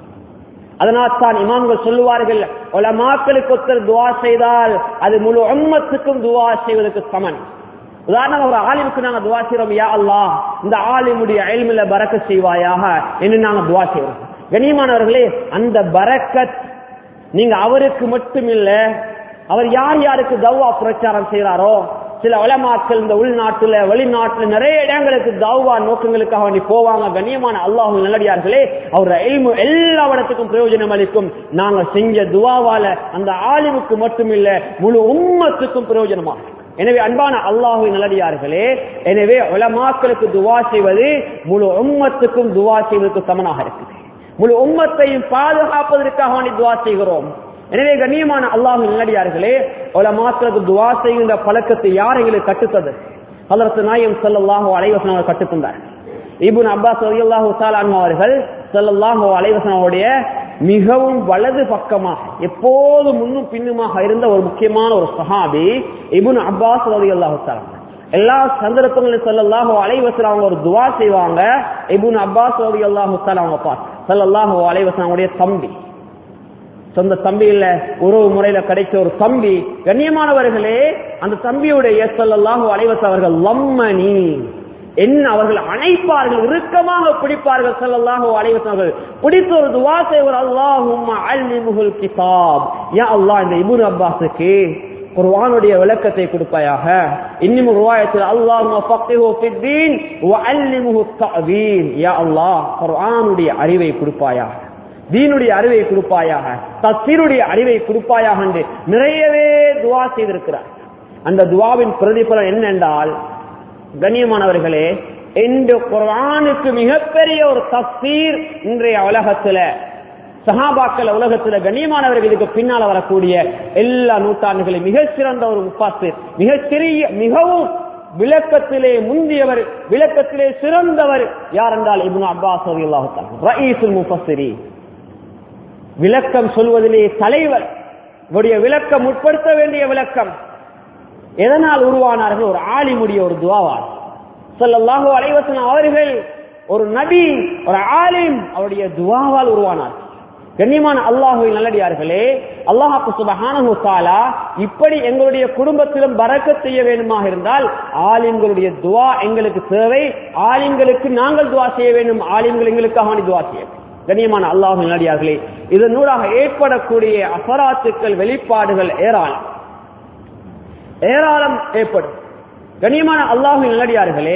அதனால் தான் இமாம்கள் சொல்லுவார்கள் உலமாக்களுக்கு ஒருத்தர் துவா செய்தால் அது முழு உம்மத்துக்கும் துவா செய்வதற்கு சமன் உதாரணம் ஒரு ஆலிமுக்கு நாங்க துவா செய்யறோம் யா அல்லாஹ் இந்த ஆலிமுடைய அயல்மில பறக்க செய்வாயாக என்று நாங்க துவா செய்யறோம் கண்ணியமானவர்களே அந்த பரக்கத் நீங்க அவருக்கு மட்டும் இல்ல அவர் யார் யாருக்கு தவ்வா பிரச்சாரம் செய்யறாரோ சில உலமாக்கள் இந்த உள்நாட்டுல வெளிநாட்டுல நிறைய இடங்களுக்கு தவ்வா நோக்கங்களுக்காக வேண்டி போவாங்க கண்ணியமான அல்லாஹு நல்லடியார்களே அவர் எல்மு எல்லா இடத்துக்கும் பிரயோஜனம் அளிக்கும் நாங்க செஞ்ச துவாவால அந்த ஆலிமுக்கு மட்டும் இல்ல முழு உம்மத்துக்கும் பிரயோஜனமாக எனவே அன்பான அல்லாஹு நல்லடியார்களே எனவே உலமாக்களுக்கு துவா செய்வது முழு உம்மத்துக்கும் துவா செய்வதற்கு சமனாக இருக்குது முழு உம்மத்தையும் பாதுகாப்பதற்காக வேண்டி துவா செய்கிறோம் எனவே கண்ணியமான அல்லாஹ் நல்லடியார்களே உலமாக்களுக்கு துவா செய்கின்ற பழக்கத்தை யார் எங்களுக்கு கட்டுத்தது ஹலரத்து நாயம் ஸல்லல்லாஹு அலைஹி வஸல்லம் அவர்கள் கற்றுத்தந்தார் இப்னு அப்பாஸ் ரலியல்லாஹு தஆலா அன்ஹு அவர்கள் ஸல்லல்லாஹு அலைஹி வஸல்லம் அவருடைய மிகவும் வலது பக்கமாக எப்போது முன்னும் பின்னுமாக இருந்த ஒரு முக்கியமான ஒரு சஹாபி இப்னு அப்பாஸ் ரலியல்லாஹு தஆலா எல்லா சந்தர்ப்பங்களிலும் ஸல்லல்லாஹு அலைஹி வஸல்லம் அவங்க ஒரு துஆ செய்வாங்க இப்னு அப்பாஸ் ரலியல்லாஹு தஆலா அவங்க பாஸ் ஸல்லல்லாஹு அலைஹி வஸல்லம் அவருடைய தம்பி சொந்த தம்பி இல்ல உறவு முறையில கிடைச்ச ஒரு தம்பி கண்ணியமானவர்களே அந்த தம்பியுடைய சொல்லல்லாஹு அலைவஸ் அவர்கள் லம்மணி என்ன அவர்கள் அணைப்பார்கள் இறுக்கமாக பிடிப்பார்கள் சொல்லல்லாஹு அலைவஸ் அவர்கள் பிடித்த ஒரு துவா செய்வர் அல்லாஹும் அல்லிமுகுல் கிதாப் யா அல்லாஹ் இந்த இபுன் அப்பாஸுக்கு குர்ஆனுடைய விளக்கத்தை கொடுப்பாயாக இன்னும் ருவாயத்தில் அல்லாஹும் ஃபக்ஹு ஃபித்தீன் வ அல்லிமுஹு தஅவீல் யா அல்லாஹ் குர்ஆனுடைய அறிவை கொடுப்பாயாக தீனுடைய அறிவை கொடுப்பாயாக தத்தீருடைய அறிவை கொடுப்பாயாக என்று நிறையவே துவா செய்திருக்கிறார் அந்த துவாவின் பிரதிபலன் என்னென்றால் கண்ணியமானவர்களே இந்த குரானுக்கு மிகப்பெரிய ஒரு தப்சீர் இன்றைய உலகத்துல சஹாபாக்கள் உலகத்துல கண்ணியமானவர்கள் இதுக்கு பின்னால வரக்கூடிய எல்லா நூற்றாண்டுகளிலும் மிக சிறந்த ஒரு முப்பாசிர் மிக சிறிய மிகவும் விளக்கத்திலே முந்தியவர் விளக்கத்திலே சிறந்தவர் யார் என்றால் இப்னு அப்பாஸ் ரலியல்லாஹு ரயீசுல் முஃபஸ்ஸிரீன் விளக்கம் சொல்வதிலே தலைவர் இவருடைய விளக்கம் உட்படுத்த வேண்டிய விளக்கம் எதனால் உருவானார்கள் ஒரு ஆலிமுடைய ஒரு துவாவால் சொல்லல்லாஹு அலைவசன் அவர்கள் ஒரு நபி ஒரு ஆலிம் அவருடைய துவாவால் உருவானார் கண்ணியமான அல்லாஹுவின் நல்லடியார்களே அல்லாஹாக்கு சுபஹானஹு தாலா இப்படி எங்களுடைய குடும்பத்திலும் பறக்க செய்ய வேண்டுமாக இருந்தால் ஆலிம்களுடைய துவா எங்களுக்கு தேவை ஆலிம்களுக்கு நாங்கள் துவா செய்ய வேண்டும் ஆலிம்கள் எங்களுக்காக துவா செய்ய வேண்டும் கண்ணியமான அல்லாஹு நல்லடியார்களே இதனூடாக ஏற்படக்கூடிய அபராத்துக்கள் வெளிப்பாடுகள் ஏராளம் ஏராளம் ஏற்படும் கண்ணியமான அல்லாஹு நல்லடியார்களே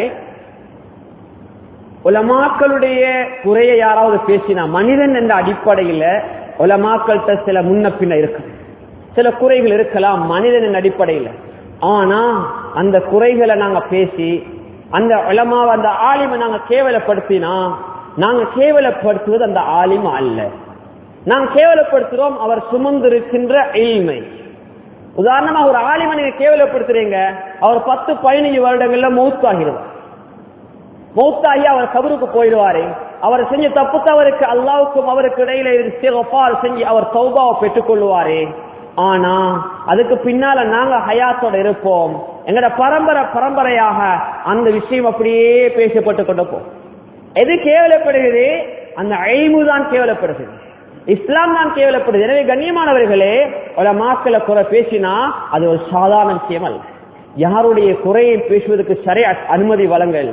உலமாக்களுடைய குறையை யாராவது பேசினா மனிதன் என்ற அடிப்படையில் உலமாக்கள்கிட்ட சில முன்ன பின்ன இருக்கு சில குறைகள் இருக்கலாம் மனிதன் என்ற அடிப்படையில் ஆனா அந்த குறைகளை நாங்க பேசி அந்த உலமாவை அந்த ஆலிமை நாங்க கேவலப்படுத்தினா நாங்க கேவலப்படுத்துவது அந்த ஆலிம் அல்ல நாங்க கேவலப்படுத்துறோம் அவர் சுமந்திருக்கின்ற இல்மை உதாரணமா ஒரு ஆலிமை நீங்க கேவலப்படுத்துறீங்க அவர் பத்து பதினஞ்சு வருடங்கள்ல மௌத்தாகிறது மௌத்தாகி அவர் கபருக்கு போயிடுவாரு அவர் செஞ்ச தப்பு தவறுக்கு அல்லாவுக்கும் அவருக்கு இடையில இஸ்திக்ஃபார் செஞ்சு அவர் தௌபாவை பெற்றுக் கொள்வாரு ஆனா அதுக்கு பின்னால நாங்க ஹயாத்தோட இருப்போம் எங்கட பரம்பரை பரம்பரையாக அந்த விஷயம் அப்படியே பேசப்பட்டு கொண்டு போம் எது கேவலப்படுகிறது அந்த ஐமு தான் கேவலப்படுகிறது இஸ்லாம் தான் கேவலப்படுது எனவே கண்ணியமானவர்களே பல மாக்களை குறை பேசினா அது ஒரு சாதாரண விஷயம் அல்ல யாருடைய குறையை பேசுவதற்கு சரி அனுமதி வழங்கல்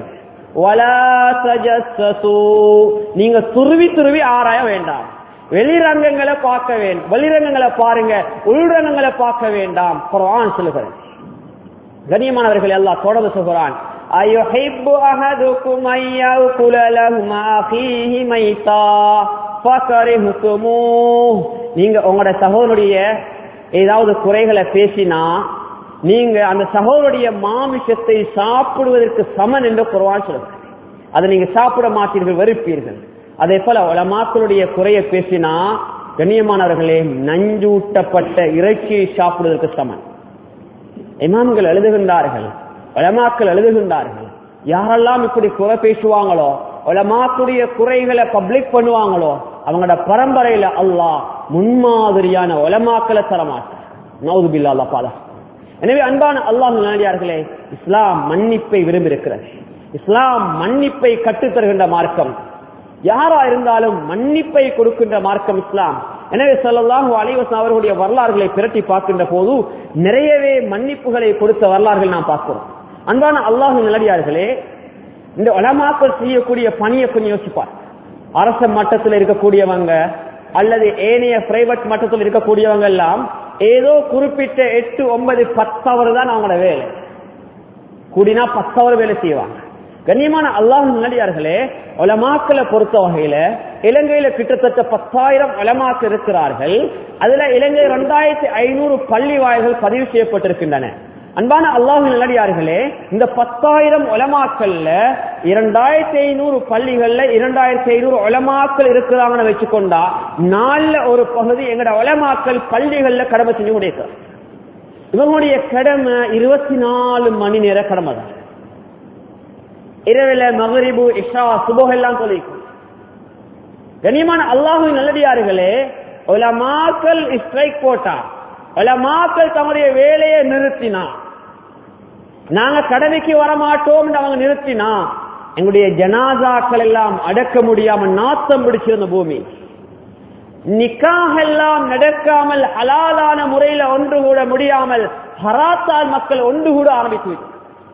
நீங்க துருவி துருவி ஆராய வேண்டாம் வெளிரங்கங்களை பார்க்க வேண்டும் வெளிரங்கங்களை பாருங்க உள்ரங்கங்களை பார்க்க வேண்டாம் குரான் சொல்லுகிறேன் கண்ணியமானவர்கள் எல்லாம் தொடர்ந்து சொல்கிறான் أيحب أحدكم أن يأكل لهم أخيه ميتا فكرهتموه நீங்க உங்களோட சகோதரிய ஏதாவது குறைகளை பேசினா நீங்க அந்த சகோதரிய மாமிசத்தை சாப்பிடுவதற்கு சமன் என்று குறவான் சொல்லுங்க அதை நீங்க சாப்பிட மாட்டீர்கள் வெறுப்பீர்கள் அதே போல உலமாக்களுடைய குறையை பேசினா கண்ணியமானவர்களே நஞ்சூட்டப்பட்ட இறைச்சியை சாப்பிடுவதற்கு சமன் இமாம்கள் எழுதுகின்றார்கள் உலமாக்கள் எழுதுகின்றார்கள் யாரெல்லாம் இப்படி குறை பேசுவாங்களோ உலமாக்குடைய குறைகளை பப்ளிக் பண்ணுவாங்களோ அவங்களோட பரம்பரையில அல்லாஹ் முன்மாதிரியான உலமாக்களை தரமாட்டார் நவுதுபில்லா அல்லா பாதா எனவே அன்பான அல்லாஹ் நாடியார்களே இஸ்லாம் மன்னிப்பை விரும்பியிருக்கிறது இஸ்லாம் மன்னிப்பை கற்றுத்தருகின்ற மார்க்கம் யாரா இருந்தாலும் மன்னிப்பை கொடுக்கின்ற மார்க்கம் இஸ்லாம் எனவே சொல்லலாம் அலைவசம் அவர்களுடைய வரலாறுகளை பிரட்டி பார்க்கின்ற போது நிறையவே மன்னிப்புகளை கொடுத்த வரலாறுகள் நாம் பார்க்கிறோம் அன்பான அல்லாஹு நிலடியார்களே இந்த உலமாக்கள் செய்யக்கூடிய பணியை கொஞ்சம் யோசிப்பார் அரச மட்டத்தில் இருக்கக்கூடியவங்க அல்லது ஏனைய பிரைவேட் மட்டத்தில் இருக்கக்கூடியவங்க எல்லாம் ஏதோ குறிப்பிட்ட எட்டு ஒன்பது பத்தவர் தான் அவங்களோட வேலை கூடினா பத்தவர் வேலை செய்வாங்க கண்ணியமான அல்லாஹ் நல்லடியார்களே உலமாக்களை பொறுத்த வகையில இலங்கையில கிட்டத்தட்ட பத்தாயிரம் உலமாக்கள் இருக்கிறார்கள் அதுல இலங்கை இரண்டாயிரத்தி ஐநூறு பள்ளி வாயில்கள் பதிவு செய்யப்பட்டிருக்கின்றன அன்பான அல்லாஹ் நல்லடியார்களே இந்த பத்தாயிரம் ஒலமாக்கள்ல இரண்டாயிரத்தி ஐநூறு பள்ளிகள்ல இரண்டாயிரத்தி ஐநூறு ஒலமாக்கள் இருக்கிறாங்கன்னு வச்சுக்கொண்டா நாலுல ஒரு பகுதி எங்கட ஒலமாக்கள் பள்ளிகள்ல கடமை செஞ்சு முடிக்கிறார் இவங்களுடைய கடமை இருபத்தி நாலு மணி நேர கடமை தான் இரவுல மகரிபு இஷா சுபோகெல்லாம் தொலைக்கும் கண்ணியமான அல்லாஹு நல்லடியார்களே உலமாக்கள் ஸ்ட்ரைக் போட்டா உலமாக்கள் தம்முடைய வேலையை நிறுத்தினா நாங்க கடமைக்கு வரமாட்டோம் அவங்க நிறுத்தினா எங்களுடைய ஜனாதாக்கள் எல்லாம் அடக்க முடியாம நாத்தம் பிடிச்சிருந்த பூமி நிக்காக எல்லாம் நடக்காமல் ஹலாலான முறையில ஒன்று கூட முடியாமல் ஹராத்தால் மக்கள் ஒன்று கூட ஆரம்பித்து விட்டார்.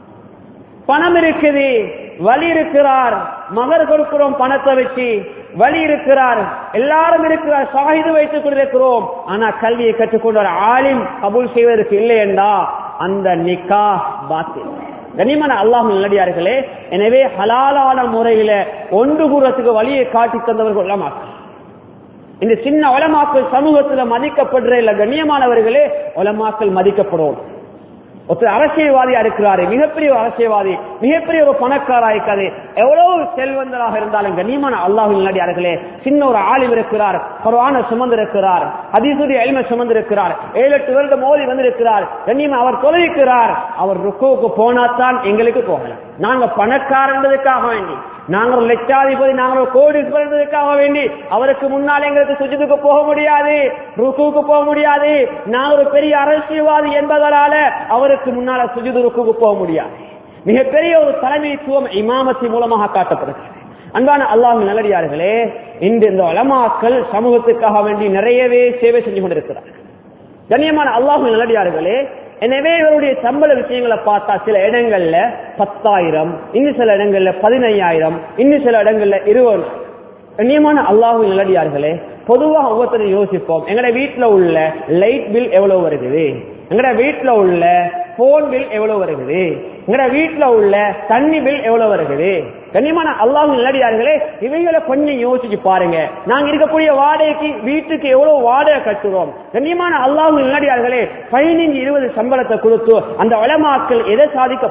பணம் இருக்குது வழி இருக்கிறார் மகர் கொடுக்கிறோம் பணத்தை வச்சு வழி இருக்கிறார் எல்லாரும் இருக்கிறார் சாகிது வைத்துக் கொண்டிருக்கிறோம் ஆனா கல்வியை கற்றுக்கொண்டு ஒரு ஆலிம் கபூல் செய்வதற்கு இல்லை என்றா அந்த நிக்கா பாத்தில் கனிமன அல்லாஹ் நல்லடியார்களே எனவே ஹலாலான முறையில ஒன்று கூறத்துக்கு வழியை காட்டி தந்தவர்கள் உலமாக்கள் இந்த சின்ன உலமாக்கள் சமூகத்துல மதிக்கப்படுற இல்ல கண்ணியமானவர்களே உலமாக்கள் மதிக்கப்படும் ஒருத்தர் அரசியல்வாதியா இருக்கிறாரு மிகப்பெரிய ஒரு அரசியல்வாதி மிகப்பெரிய ஒரு பணக்காரா இருக்காது எவ்வளவு செல்வந்தராக இருந்தாலும் கண்ணியமான அல்லாஹ் நல்லடியார்களே சின்ன ஒரு ஆலிம் இருக்கிறார் குர்ஆனை சுமந்து இருக்கிறார் ஹதீசுடைய எளிமை சுமந்து இருக்கிறார் ஏழு எட்டு வருடம் மோதி வந்திருக்கிறார் கண்ணியமா அவர் தொலைக்கிறார் அவர் ருக்குவுக்கு போனாதான் எங்களுக்கு போகலாம் நாங்க பணக்காரன்றதுக்காக வேண்டி நாங்க ஒரு லட்சாதிபதி நாங்க ஒரு கோடி என்பதற்காக வேண்டி அவருக்கு முன்னால் எங்களுக்கு சுஜிதுக்கு போக முடியாது ருக்குவுக்கு போக முடியாது நான் ஒரு பெரிய அரசியல்வாதி என்பதனால அவருக்கு முன்னால சுஜிது ருக்குவுக்கு போக முடியாது மிகப்பெரிய ஒரு தலைமைத்துவம் இமாமத்தி மூலமாக காட்டப்படுகிறது அன்பான அல்லாஹ் நல்லடியார்களே இன்று இந்த வளமாக்கள் சமூகத்துக்காக வேண்டி நிறையவே சேவை செஞ்சு கொண்டிருக்கிறார்கள் கண்ணியமான அல்லாஹ் நல்லடியார்களே எனவே இவருடைய சம்பள விஷயங்களை பார்த்தா சில இடங்கள்ல பத்தாயிரம் இன்னும் சில இடங்கள்ல பதினையாயிரம் இன்னும் சில இடங்கள்ல இருபது கண்ணியமான அல்லாஹு நல்லடியார்களே பொதுவாக ஒவ்வொருத்தரும் யோசிப்போம் எங்கட வீட்டுல உள்ள லைட் பில் எவ்வளவு வருகிறது எங்கட வீட்டுல உள்ள போன் பில் எவ்வளவு வருகிறது எங்கட வீட்டுல உள்ள தண்ணி பில் எவ்வளவு வருகிறது கண்ணியமான அல்லாஹ் நல்லடியார்களே இவைகளை கொஞ்சம் யோசிச்சு பாருங்க நாங்க இருக்கக்கூடிய வாடகைக்கு வீட்டுக்கு எவ்வளவு வாடகை கட்டுறோம் கண்ணியமான அல்லாஹ் நல்லடியார்களே பதினைஞ்சு இருபது சம்பளத்தை கொடுத்து அந்த வளமாக்கள் எதை சாதிக்க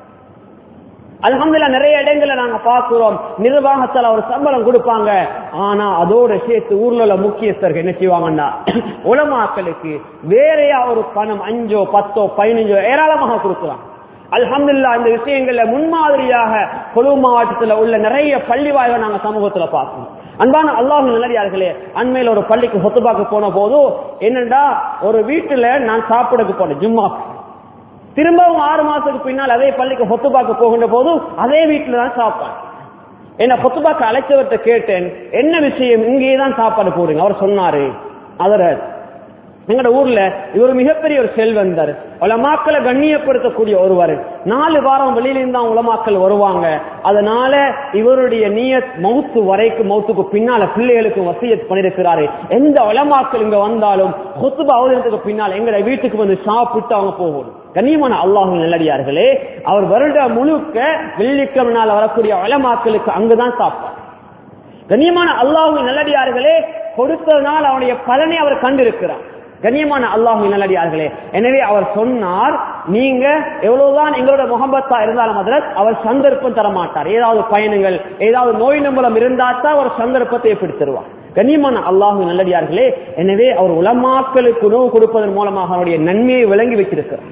அல்ஹம்துலில்லாஹ் நிறைய இடங்கள்ல நாங்க பார்க்கிறோம் நிர்வாகத்தால் ஒரு சம்பளம் கொடுப்பாங்க ஆனா அதோட சேர்த்து ஊர்ல உள்ள முக்கியஸ்தர்கள் என்ன செய்வாங்கன்னா உலமாக்களுக்கு வேறையா ஒரு பணம் அஞ்சோ பத்தோ பதினஞ்சோ ஏராளமாக கொடுக்குறாங்க அல்ஹம்துலில்லாஹ் இந்த விஷயங்கள்ல முன்மாதிரியாக கொழு மாவட்டத்துல உள்ள நிறைய பள்ளி வாய்வை நாங்க சமூகத்துல பார்க்கணும் அன்பான அல்லாஹ் நல்லடியார்களே அண்மையில ஒரு பள்ளிக்கு சொத்துபாக்கு போன போது என்னடா ஒரு வீட்டுல நான் சாப்பிடக்கு போனேன் ஜும்மா திரும்பவும் ஆறு மாசத்துக்கு பின்னால் அதே பள்ளிக்கு சொத்துபாக்கு போகின்ற போதும் அதே வீட்டுல தான் சாப்பாடு என்ன சொத்துபாக்கு அழைச்சவர்கிட்ட கேட்டேன் என்ன விஷயம் இங்கேயே தான் சாப்பாடு போடுங்க அவர் சொன்னாரு அதர எங்கட ஊர்ல இவர் மிகப்பெரிய ஒரு செல்வந்தர் உலமாக்களை கண்ணியப்படுத்தக்கூடிய ஒருவர் நாலு வாரம் வெளியிலிருந்து தான் உலமாக்கள் வருவாங்க அதனால இவருடைய நீயத் மவுத்து வரைக்கும் மவுத்துக்கு பின்னால பிள்ளைகளுக்கு வசியத் பண்ணிருக்கிறாரு எந்த உலமாக்கள் இங்க வந்தாலும் கொத்துபா அவதனத்துக்கு பின்னால் எங்கட வீட்டுக்கு வந்து சாப்பிட்டு அவங்க போகணும் கண்ணியமான அல்லாஹு நல்லடியார்களே அவர் வருட முழுக்க வெள்ளிக்கிழமை நாள் வரக்கூடிய உலமாக்களுக்கு அங்குதான் சாப்பாடு கண்ணியமான அல்லாஹு நல்லடியார்களே கொடுத்ததனால் அவனுடைய பலனை அவர் கண்டிருக்கிறார் கண்ணியமான அல்லாஹு நல்லடியார்களே எனவே அவர் சொன்னார் நீங்க எவ்வளவுதான் எங்களோட முகம்பத்தா இருந்தாலும் அதில் அவர் சந்தர்ப்பம் தர மாட்டார் ஏதாவது பயணங்கள் ஏதாவது நோய் நம்பலம் இருந்தாத்தான் அவர் சந்தர்ப்பத்தை எப்படி தருவார் கண்ணியமான அல்லாஹு நல்லடியார்களே எனவே அவர் உலமாக்களுக்கு உணவு கொடுப்பதன் மூலமாக அவருடைய நன்மையை விளங்கி வச்சிருக்கிறார்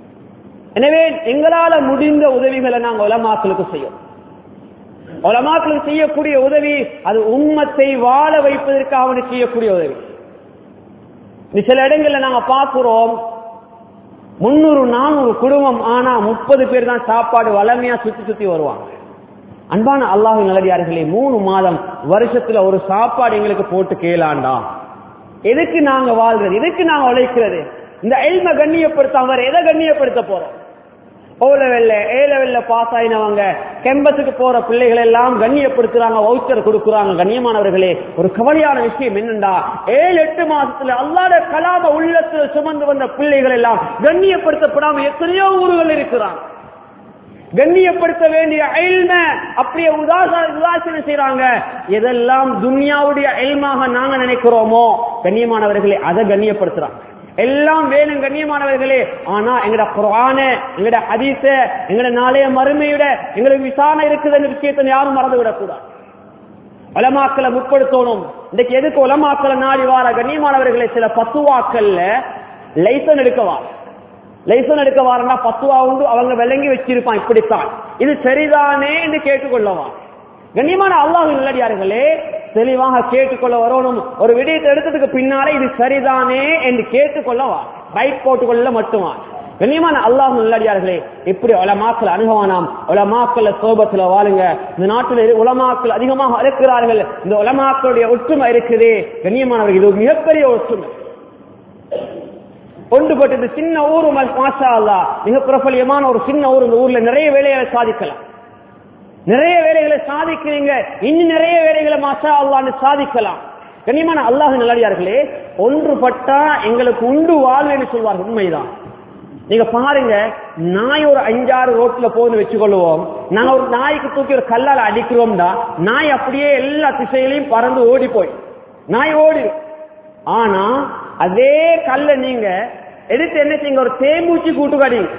எனவே எங்களால முடிந்த உதவிகளை நாங்கள் உலமாக்களுக்கு செய்யும் உலமாக்களுக்கு செய்யக்கூடிய உதவி அது உம்மத்தை வாழ வைப்பதற்காக அவனுக்கு செய்யக்கூடிய உதவி சில இடங்கள்ல நாங்க பார்க்கிறோம் முன்னூறு நானூறு குடும்பம் ஆனா முப்பது பேர் தான் சாப்பாடு வளமையா சுத்தி சுத்தி வருவாங்க அன்பான அல்லாஹு நல்லடியார்களே மூணு மாதம் வருஷத்துல ஒரு சாப்பாடு எங்களுக்கு போட்டு கேளாண்டா எதுக்கு நாங்க வாழ்றது எதுக்கு நாங்க உழைக்கிறது இந்த எல்ம கண்ணியப்படுத்த அவர் எதை கண்ணியப்படுத்த போறோம் ஓ லெவல்ல ஏ லெவல்ல பாஸ் ஆயினவங்க கேம்பஸுக்கு போற பிள்ளைகள் எல்லாம் கண்ணியப்படுத்துறாங்க வவுச்சர் கொடுக்குறாங்க கண்ணியமானவர்களே ஒரு கவலையான விஷயம் என்னண்டா ஏழு எட்டு மாசத்துல அல்லாத கலாம உள்ளத்துல சுமந்து வந்த பிள்ளைகள் எல்லாம் கண்ணியப்படுத்தப்படாம எத்தனையோ ஊர்கள் இருக்கிறாங்க கண்ணியப்படுத்த வேண்டிய எல்ம அப்படியே உதாச உதாசீனம் செய்யறாங்க எதெல்லாம் துன்யாவுடைய எல்மாக நாங்க நினைக்கிறோமோ கண்ணியமானவர்களே அதை கண்ணியப்படுத்துறாங்க எல்லாம் வேணும் கண்ணியமானவர்களே ஆனா எங்கட குரான எங்கட ஹதீஸ எங்கட நாளைய மறுமையோட எங்களுக்கு விசாரணை இருக்குதுன்ற விஷயத்தை யாரும் மறந்து விடக்கூடாது உலமாக்களை முற்படுத்தணும் இன்னைக்கு எதுக்கு உலமாக்களை நாடி வார கண்ணியமானவர்களை சில பத்துவாக்கள்ல லைசன் எடுக்கவா லைசன் எடுக்க வாரன்னா பத்துவா உண்டு அவங்க விளங்கி வச்சிருப்பான் இப்படித்தான் இது சரிதானே என்று கேட்டுக்கொள்ளவா கண்ணியமான அல்லாஹ் நல்லடியார்களே தெளிவாக கேட்டுக்கொள்ள வரணும் ஒரு விடயத்தை எடுத்ததுக்கு பின்னாலே இது சரிதானே என்று கேட்டுக்கொள்ளவா ரைட் போட்டுக்கொள்ள மட்டுமா கண்ணியமான அல்லாஹ் நல்லடியார்களே இப்படி உலமாக்கள் அணுகவானாம் உலமாக்கள் சோபத்துல வாழுங்க இந்த நாட்டில் உலமாக்கள் அதிகமாக இருக்கிறார்கள் இந்த உலமாக்களுடைய ஒற்றுமை இருக்குது கண்ணியமானவர்கள் இது ஒரு மிகப்பெரிய ஒற்றுமை ஒன்றுபட்டது சின்ன ஊர் மாஷா அல்லா மிக பிரபலியமான ஒரு சின்ன ஊர் இந்த ஊர்ல நிறைய வேலைகளை சாதிக்கலாம் நிறைய வேலைகளை சாதிக்கிறீங்க இன்னும் நிறைய வேலைகளை மாஷா அல்லான்னு சாதிக்கலாம் கண்ணியமான அல்லாஹ் நல்லடியார்களே ஒன்றுபட்டா எங்களுக்கு உண்டு வாழ்வுன்னு சொல்வார்கள் உண்மைதான் நீங்க பாருங்க நாய் ஒரு அஞ்சாறு ரோட்ல போகுது வச்சுக்கொள்வோம் நாங்க ஒரு நாய்க்கு தூக்கி ஒரு கல்லால அடிக்கிறோம்டா நாய் அப்படியே எல்லா திசையிலையும் பறந்து ஓடி போய் நாய் ஓடி ஆனா அதே கல்ல நீங்க எடுத்து என்ன செய்யுங்க ஒரு தேம்பூச்சி கூட்டு கடிங்க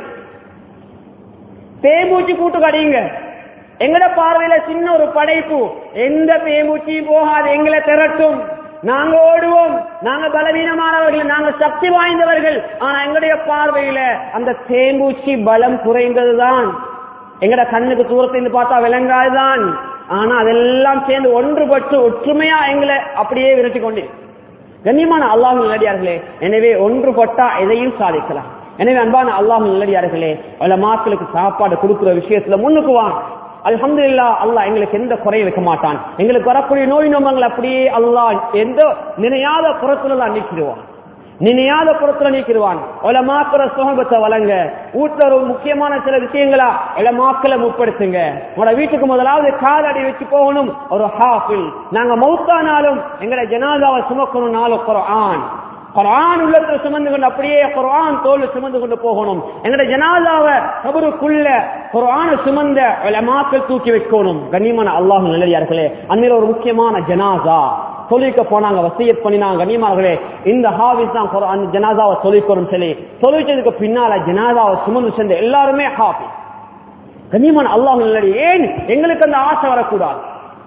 தேம்பூச்சி கூட்டு கடிங்க எங்கட பார்வையில சின்ன ஒரு படைப்பு எந்த தேம்பூச்சியும் போகாது எங்களை திரட்டும் நாங்க ஓடுவோம் நாங்க பலவீனமானவர்கள் நாங்க சக்தி வாய்ந்தவர்கள் ஆனா எங்களுடைய பார்வையில அந்த தேம்பூச்சி பலம் குறைந்ததுதான் எங்கட கண்ணுக்கு தூரத்திலிருந்து பார்த்தா விளங்காதுதான் ஆனா அதெல்லாம் சேர்ந்து ஒன்றுபட்டு ஒற்றுமையா எங்களை அப்படியே விரட்டி கொண்டு கண்ணியமான அல்லாஹ் நல்லடியார்களே எனவே ஒன்றுபட்டா எதையும் சாதிக்கலாம் எனவே அன்பான அல்லாஹ் நல்லடியார்களே பல மக்களுக்கு சாப்பாடு கொடுக்கிற விஷயத்துல முன்னுக்கு வாங்க அல்ஹம்துலில்லா அல்லாஹ் எங்களுக்கு எந்த குறையும் வைக்க மாட்டான் எங்களுக்கு வரக்கூடிய நோய் நோமங்கள் அப்படியே அல்லாஹ் எந்த நினையாத புறத்துல தான் நீக்கிடுவான் நினையாத புறத்துல நீக்கிடுவான் உலமாக்கிற சுகபத்தை வழங்க வீட்டுல ஒரு முக்கியமான சில விஷயங்களா உலமாக்களை முற்படுத்துங்க உங்களோட வீட்டுக்கு முதலாவது காலடி வச்சு போகணும் ஒரு ஹாஃபில் நாங்க மௌத்தானாலும் எங்களை ஜனாதாவை சுமக்கணும்னாலும் குரான் குரான் உள்ளத்துல சுமந்து கொண்டு அப்படியே குரான் தோல் சுமந்து கொண்டு போகணும் எங்கட ஜனாதாவை கபருக்குள்ள குரான சுமந்த உலமாக்கள் தூக்கி வைக்கணும் கண்ணியமான அல்லாஹ் நல்லடியார்களே அந்த ஒரு முக்கியமான ஜனாசா தொழிலுக்கு போனாங்க வசியத் பண்ணினாங்க கண்ணியமார்களே இந்த ஹாவிஸ் தான் குர்ஆன் ஜனாதாவை தொழிற்கணும் சொல்லி தொழிற்சதுக்கு பின்னால ஜனாதாவை சுமந்து சென்ற எல்லாருமே ஹாஃபி கண்ணியமான அல்லாஹ் நல்லடி ஏன் எங்களுக்கு அந்த ஆசை வரக்கூடாது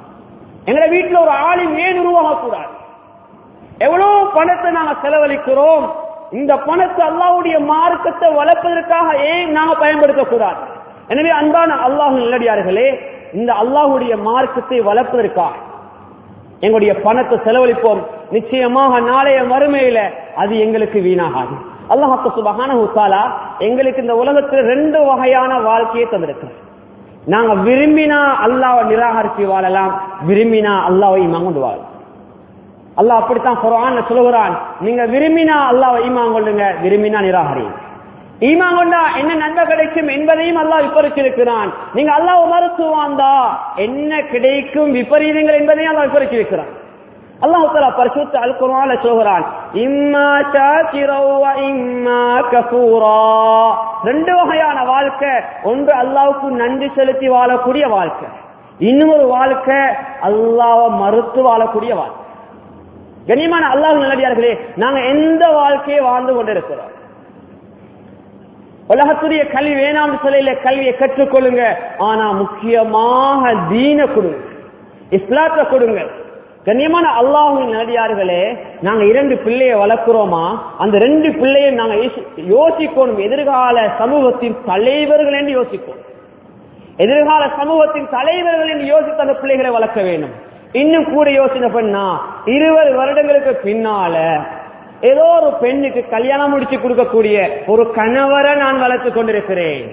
எங்களை வீட்டுல ஒரு ஆளின் ஏன் உருவாகக்கூடாது எவ்வளவு பணத்தை நாங்க செலவழிக்கிறோம் இந்த பணத்தை அல்லாஹ்வுடைய மார்க்கத்தை வளர்ப்பதற்காக ஏன் நாங்க பயன்படுத்தக்கூடாது எனவே அன்பான அல்லாஹ் நல்லடியார்களே இந்த அல்லாஹ்வுடைய மார்க்கத்தை வளர்ப்பதற்காக எங்களுடைய பணத்தை செலவழிப்போம் நிச்சயமாக நாளைய மறுமையில அது எங்களுக்கு வீணாகாது அல்லாஹ் சுபஹானஹு தஆலா எங்களுக்கு இந்த உலகத்தில் ரெண்டு வகையான வாழ்க்கையை தந்திருக்கிறார் நாங்க விரும்பினா அல்லாஹ்வை நிராகரித்து வாழலாம் விரும்பினா அல்லாஹ்வை மறந்து வாழலாம் அல்லாஹ் அப்படித்தான் குர்ஆன்ல சொல்லுகிறான் நீங்க விரும்பினா அல்லாஹ்வை ஈமான் கொள்ளுங்க விரும்பினா நிராகரிங்க ஈமான் கொண்டா என்ன நன்மை கிடைக்கும் என்பதையும் அல்லாஹ் விபரிச்சிருக்கிறான் நீங்க அல்லாஹ் மறுத்துவாந்தா என்ன கிடைக்கும் விபரீதங்கள் என்பதையும் அல்லாஹ் விபரிச்சிருக்கிறான் அல்லாஹ் தஆலா பரிசுத்த அல் குர்ஆன்ல சொல்கிறான் இம்மா ஷாக்கிரா வ இம்மா கஃபூரா ரெண்டு வகையான வாழ்க்கை ஒன்று அல்லாஹ்வுக்கு நன்றி செலுத்தி வாழக்கூடிய வாழ்க்கை இன்னொரு வாழ்க்கை அல்லாஹ்வை மறுத்து வாழக்கூடிய வாழ்க்கை கண்ணியமான அல்லாஹ் நல்லடியார்களே நாங்க எந்த வாழ்க்கையை வாழ்ந்து கொண்டிருக்கிறோம் உலகத்துடைய கல்வி வேணாம் சொல்லல கல்வியை கற்றுக்கொள்ளுங்க ஆனா முக்கியமாக தீன கொடுங்க இஸ்லாத்தை கொடுங்க கண்ணியமான அல்லாஹின் நடிகார்களே நாங்க இரண்டு பிள்ளையை வளர்க்கிறோமா அந்த ரெண்டு பிள்ளையை நாங்க யோசி- யோசிக்கணும் எதிர்கால சமூகத்தின் தலைவர்கள் என்று யோசிக்கணும் எதிர்கால சமூகத்தின் தலைவர்கள் என்று யோசித்து அந்த பிள்ளைகளை வளர்க்க வேண்டும் இன்னும் கூட யோசனை பண்ணா இருபது வருடங்களுக்கு பின்னால ஏதோ ஒரு பெண்ணுக்கு கல்யாணம் முடிச்சு கொடுக்கக்கூடிய ஒரு கணவரை நான் வளர்த்து கொண்டிருக்கிறேன்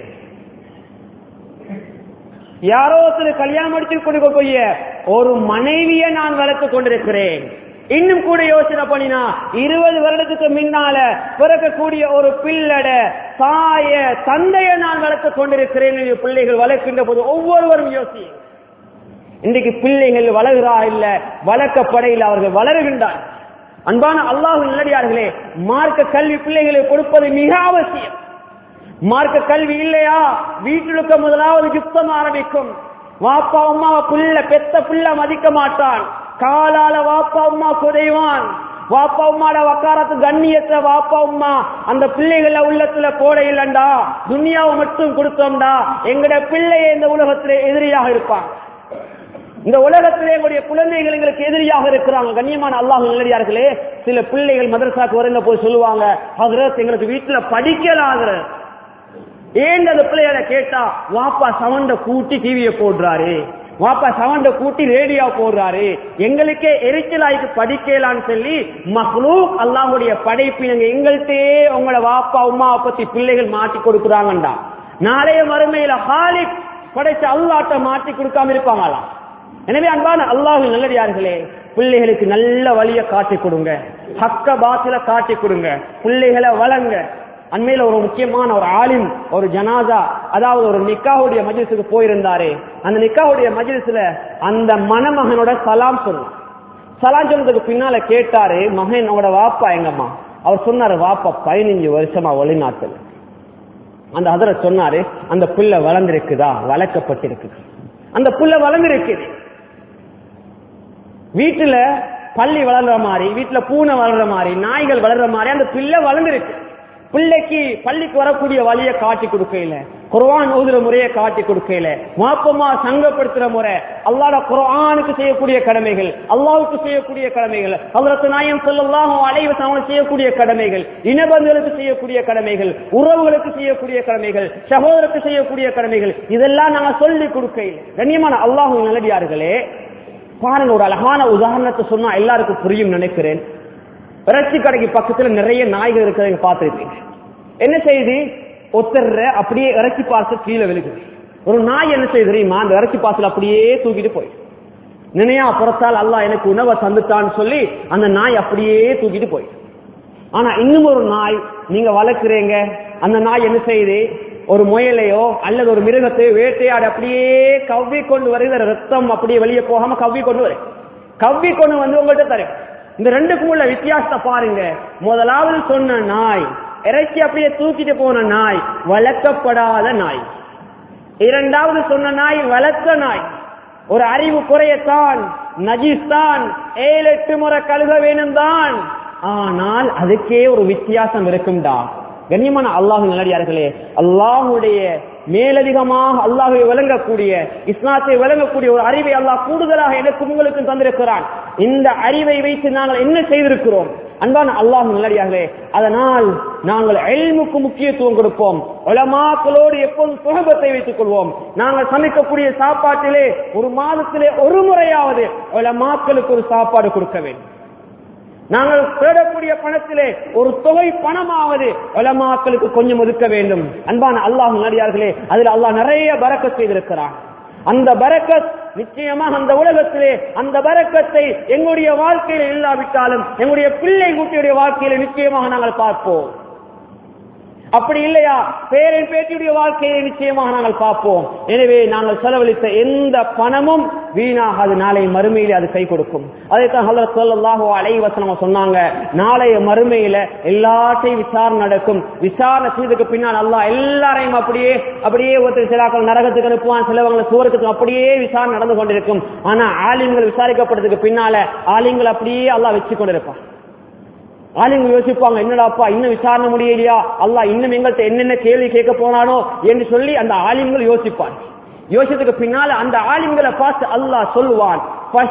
யாரோ ஒருத்தர் கல்யாணம் முடிச்சு கொடுக்கக்கூடிய ஒரு மனைவியை நான் வளர்த்து கொண்டிருக்கிறேன் இன்னும் கூட யோசனை பண்ணினா இருபது வருடத்துக்கு முன்னால பிறக்கக்கூடிய ஒரு பிள்ளட தாய தந்தையை நான் வளர்த்து கொண்டிருக்கிறேன் என்று பிள்ளைகள் வளர்க்கின்ற போது ஒவ்வொருவரும் யோசி இன்றைக்கு பிள்ளைகள் வளர்கிறா இல்ல வளர்க்கப்படையில் அவர்கள் வளருகின்றார் அன்பான அல்லாஹ் நல்லடியார்களே மார்க்க கல்வி பிள்ளைகளுக்கு கொடுப்பது மிக அவசியம் மார்க்க கல்வி இல்லையா வீட்டிலுக்க முதலாவது யுத்தம் ஆரம்பிக்கும் வாப்பா அம்மாவை புள்ள பெத்த புள்ள மதிக்க மாட்டான் காலால வாப்பா அம்மா குதைவான் வாப்பா உம்மாட வக்காரத்து கண்ணியத்தை வாப்பா உம்மா அந்த பிள்ளைகள உள்ளத்துல போட இல்லண்டா துனியாவை மட்டும் கொடுத்தோம்டா எங்கட பிள்ளையை இந்த உலகத்திலே எதிரியாக இருப்பாங்க இந்த உலகத்திலே எங்களுடைய குழந்தைகள் எங்களுக்கு எதிரியாக இருக்கிறாங்க கண்ணியமான அல்லாஹ் நல்லடியார்களே சில பிள்ளைகள் மதரசாக்கு வருங்க போய் சொல்லுவாங்க ஹசரத் எங்களுக்கு வீட்டுல படிக்கலாகிற ஏன் அந்த பிள்ளைகளை கேட்டா வாப்பா சவண்ட கூட்டி டிவியை போடுறாரு வாப்பா சவண்ட கூட்டி ரேடியோ போடுறாரு எங்களுக்கே எரிச்சலாய்க்கு படிக்கலான்னு சொல்லி மஹ்லூக் அல்லாஹுடைய படைப்பினங்க எங்கள்கிட்டே உங்களோட வாப்பா உமாவை பத்தி பிள்ளைகள் மாட்டி கொடுக்குறாங்கண்டா நாளைய மறுமையில ஹாலிக் படைச்ச அல்லாட்ட மாட்டி கொடுக்காம இருப்பாங்களாம் எனவே அன்பான அல்லாஹ் நல்லடியார்களே பிள்ளைகளுக்கு நல்ல வழியை காட்டி கொடுங்க ஹக்க பாத்தில காட்டி கொடுங்க பிள்ளைகளை வளங்க அண்மையில ஒரு முக்கியமான ஒரு ஆலிம் ஒரு ஜனாதா அதாவது ஒரு நிக்காவுடைய மஜிலிசுக்கு போயிருந்தாரு அந்த நிக்காவுடைய மஜிலிசுல அந்த மணமகனோட சலாம் சொன்னான் சலாம் சொன்னதுக்கு பின்னால கேட்டாரு மகனோட வாப்பா எங்கம்மா அவர் சொன்னாரு வாப்பா பதினஞ்சு வருஷமா வெளிநாட்டுல அந்த அதர சொன்னாரு அந்த பிள்ளை வளர்ந்திருக்குதா வளர்க்கப்பட்டிருக்குது அந்த பிள்ளை வளர்ந்திருக்குது வீட்டுல பள்ளி வளர்ற மாதிரி வீட்டுல பூனை வளர்ற மாதிரி நாய்கள் வளர்ற மாதிரி அந்த பிள்ளை வளர்ந்துருக்கு பிள்ளைக்கு பள்ளிக்கு வரக்கூடிய வழியை காட்டி கொடுக்கல குர்ஆன் ஓதுற முறையை காட்டி கொடுக்கல மாப்பமா சங்கப்படுத்துற முறை அல்லாட குர்ஆனுக்கு செய்யக்கூடிய கடமைகள் அல்லாவுக்கு செய்யக்கூடிய கடமைகள் அவரத்து நாயம் சொல்லலாம் அலைவசம் அவங்களுக்கு செய்யக்கூடிய கடமைகள் இனபந்துகளுக்கு செய்யக்கூடிய கடமைகள் உறவுகளுக்கு செய்யக்கூடிய கடமைகள் சகோதரருக்கு செய்யக்கூடிய கடமைகள் இதெல்லாம் நாங்க சொல்லி கொடுக்கல கண்ணியமான அல்லாஹு நல்லடியார்களே பாருங்க ஒரு அழகான உதாரணத்தை சொன்னா எல்லாருக்கும் புரியும் நினைக்கிறேன் இறைச்சி கடைக்கு பக்கத்துல நிறைய நாய்கள் இருக்கிறத பார்த்துருப்பீங்க என்ன செய்து ஒத்தர்ற அப்படியே இறைச்சி பார்சல் கீழே விழுகுது ஒரு நாய் என்ன செய்யுது தெரியுமா அந்த இறைச்சி பார்சல் அப்படியே தூக்கிட்டு போய் நினையா புறத்தால் அல்லாஹ் எனக்கு உணவை தந்துட்டான்னு சொல்லி அந்த நாய் அப்படியே தூக்கிட்டு போய் ஆனா இன்னும் ஒரு நாய் நீங்க வளர்க்குறீங்க அந்த நாய் என்ன செய்யுது ஒரு முயலையோ அல்லது ஒரு மிருகத்தையோ வேட்டையாடி அப்படியே கவ்வி கொண்டு வருகிற ரத்தம் அப்படியே வெளியே போகாம கவ்வி கொண்டு வரும் கவ்வி கொண்டு வந்து உங்கள்கிட்ட தரும் இந்த ரெண்டுக்கும் உள்ள வித்தியாசத்தை பாருங்க முதலாவது சொன்ன நாய் இறைச்சி அப்படியே தூக்கிட்டு போன நாய் வளர்க்கப்படாத நாய் இரண்டாவது சொன்ன நாய் வளர்த்த நாய் ஒரு அறிவு குறையத்தான் நஜிஸ்தான் ஏழு எட்டு முறை கழுக வேணும் தான் ஆனால் அதுக்கே ஒரு வித்தியாசம் இருக்கும்டா கண்ணியமான அல்லாஹு நல்லடியார்களே அல்லாஹுடைய மேலதிகமாக அல்லாஹை விளங்கக்கூடிய இஸ்லாத்தை விளங்கக்கூடிய ஒரு அறிவை அல்லாஹ் கூடுதலாக எனக்கு உங்களுக்கு தந்திருக்கிறான் இந்த அறிவை வைத்து நாங்கள் என்ன செய்திருக்கிறோம் அன்பான அல்லாஹ் நல்லடியார்களே அதனால் நாங்கள் எல்முக்கு முக்கியத்துவம் கொடுப்போம் உலமாக்களோடு எப்போதும் சுகபத்தை வைத்துக் கொள்வோம் நாங்கள் சமைக்கக்கூடிய சாப்பாட்டிலே ஒரு மாதத்திலே ஒரு முறையாவது உலமாக்களுக்கு ஒரு சாப்பாடு கொடுக்க வேண்டும் நாங்கள் தேடக்கூடிய பணத்திலே ஒரு தொகை பணமாவது உலமாக்களுக்கு கொஞ்சம் ஒதுக்க வேண்டும் அன்பான அல்லாஹ் நடிகார்களே அதில் அல்லாஹ் நிறைய பறக்க செய்திருக்கிறான் அந்த பரக்கத் நிச்சயமாக அந்த உலகத்திலே அந்த பரக்கத்தை எங்களுடைய வாழ்க்கையில இல்லாவிட்டாலும் எங்களுடைய பிள்ளை குட்டியுடைய வாழ்க்கையில நிச்சயமாக நாங்கள் பார்ப்போம் அப்படி இல்லையா பேரன் பேட்டியுடைய வாழ்க்கையை நிச்சயமாக நாங்கள் பார்ப்போம் எனவே நாங்கள் செலவழித்த எந்த பணமும் வீணாகாது நாளை மறுமையில அது கை கொடுக்கும் அதைத்தான் ஹலர் சொல்லலாகோ அலைவசனம் சொன்னாங்க நாளைய மறுமையில எல்லாத்தையும் விசாரணை நடக்கும் விசாரணை செய்ததுக்கு பின்னால் அல்லாஹ் எல்லாரையும் அப்படியே அப்படியே ஒருத்தர் சிலாக்கள் நரகத்துக்கு அனுப்புவான் சிலவங்களை சோரத்துக்கு அப்படியே விசாரணை நடந்து கொண்டிருக்கும் ஆனா ஆலிம்கள் விசாரிக்கப்பட்டதுக்கு பின்னால ஆலிம்கள் அப்படியே அல்லாஹ் வச்சு கொண்டிருப்பான் ஆளுங்க யோசிப்பாங்க என்னடாப்பா இன்னும் விசாரணை முடியலையா அல்லாஹ் இன்னும் எங்கள்கிட்ட என்னென்ன கேள்வி கேட்க போனானோ என்று சொல்லி அந்த ஆலிம்கள் யோசிப்பான் யோசிச்சதுக்கு பின்னால அந்த ஆலிம்களை பார்த்து அல்லாஹ் சொல்லுவான்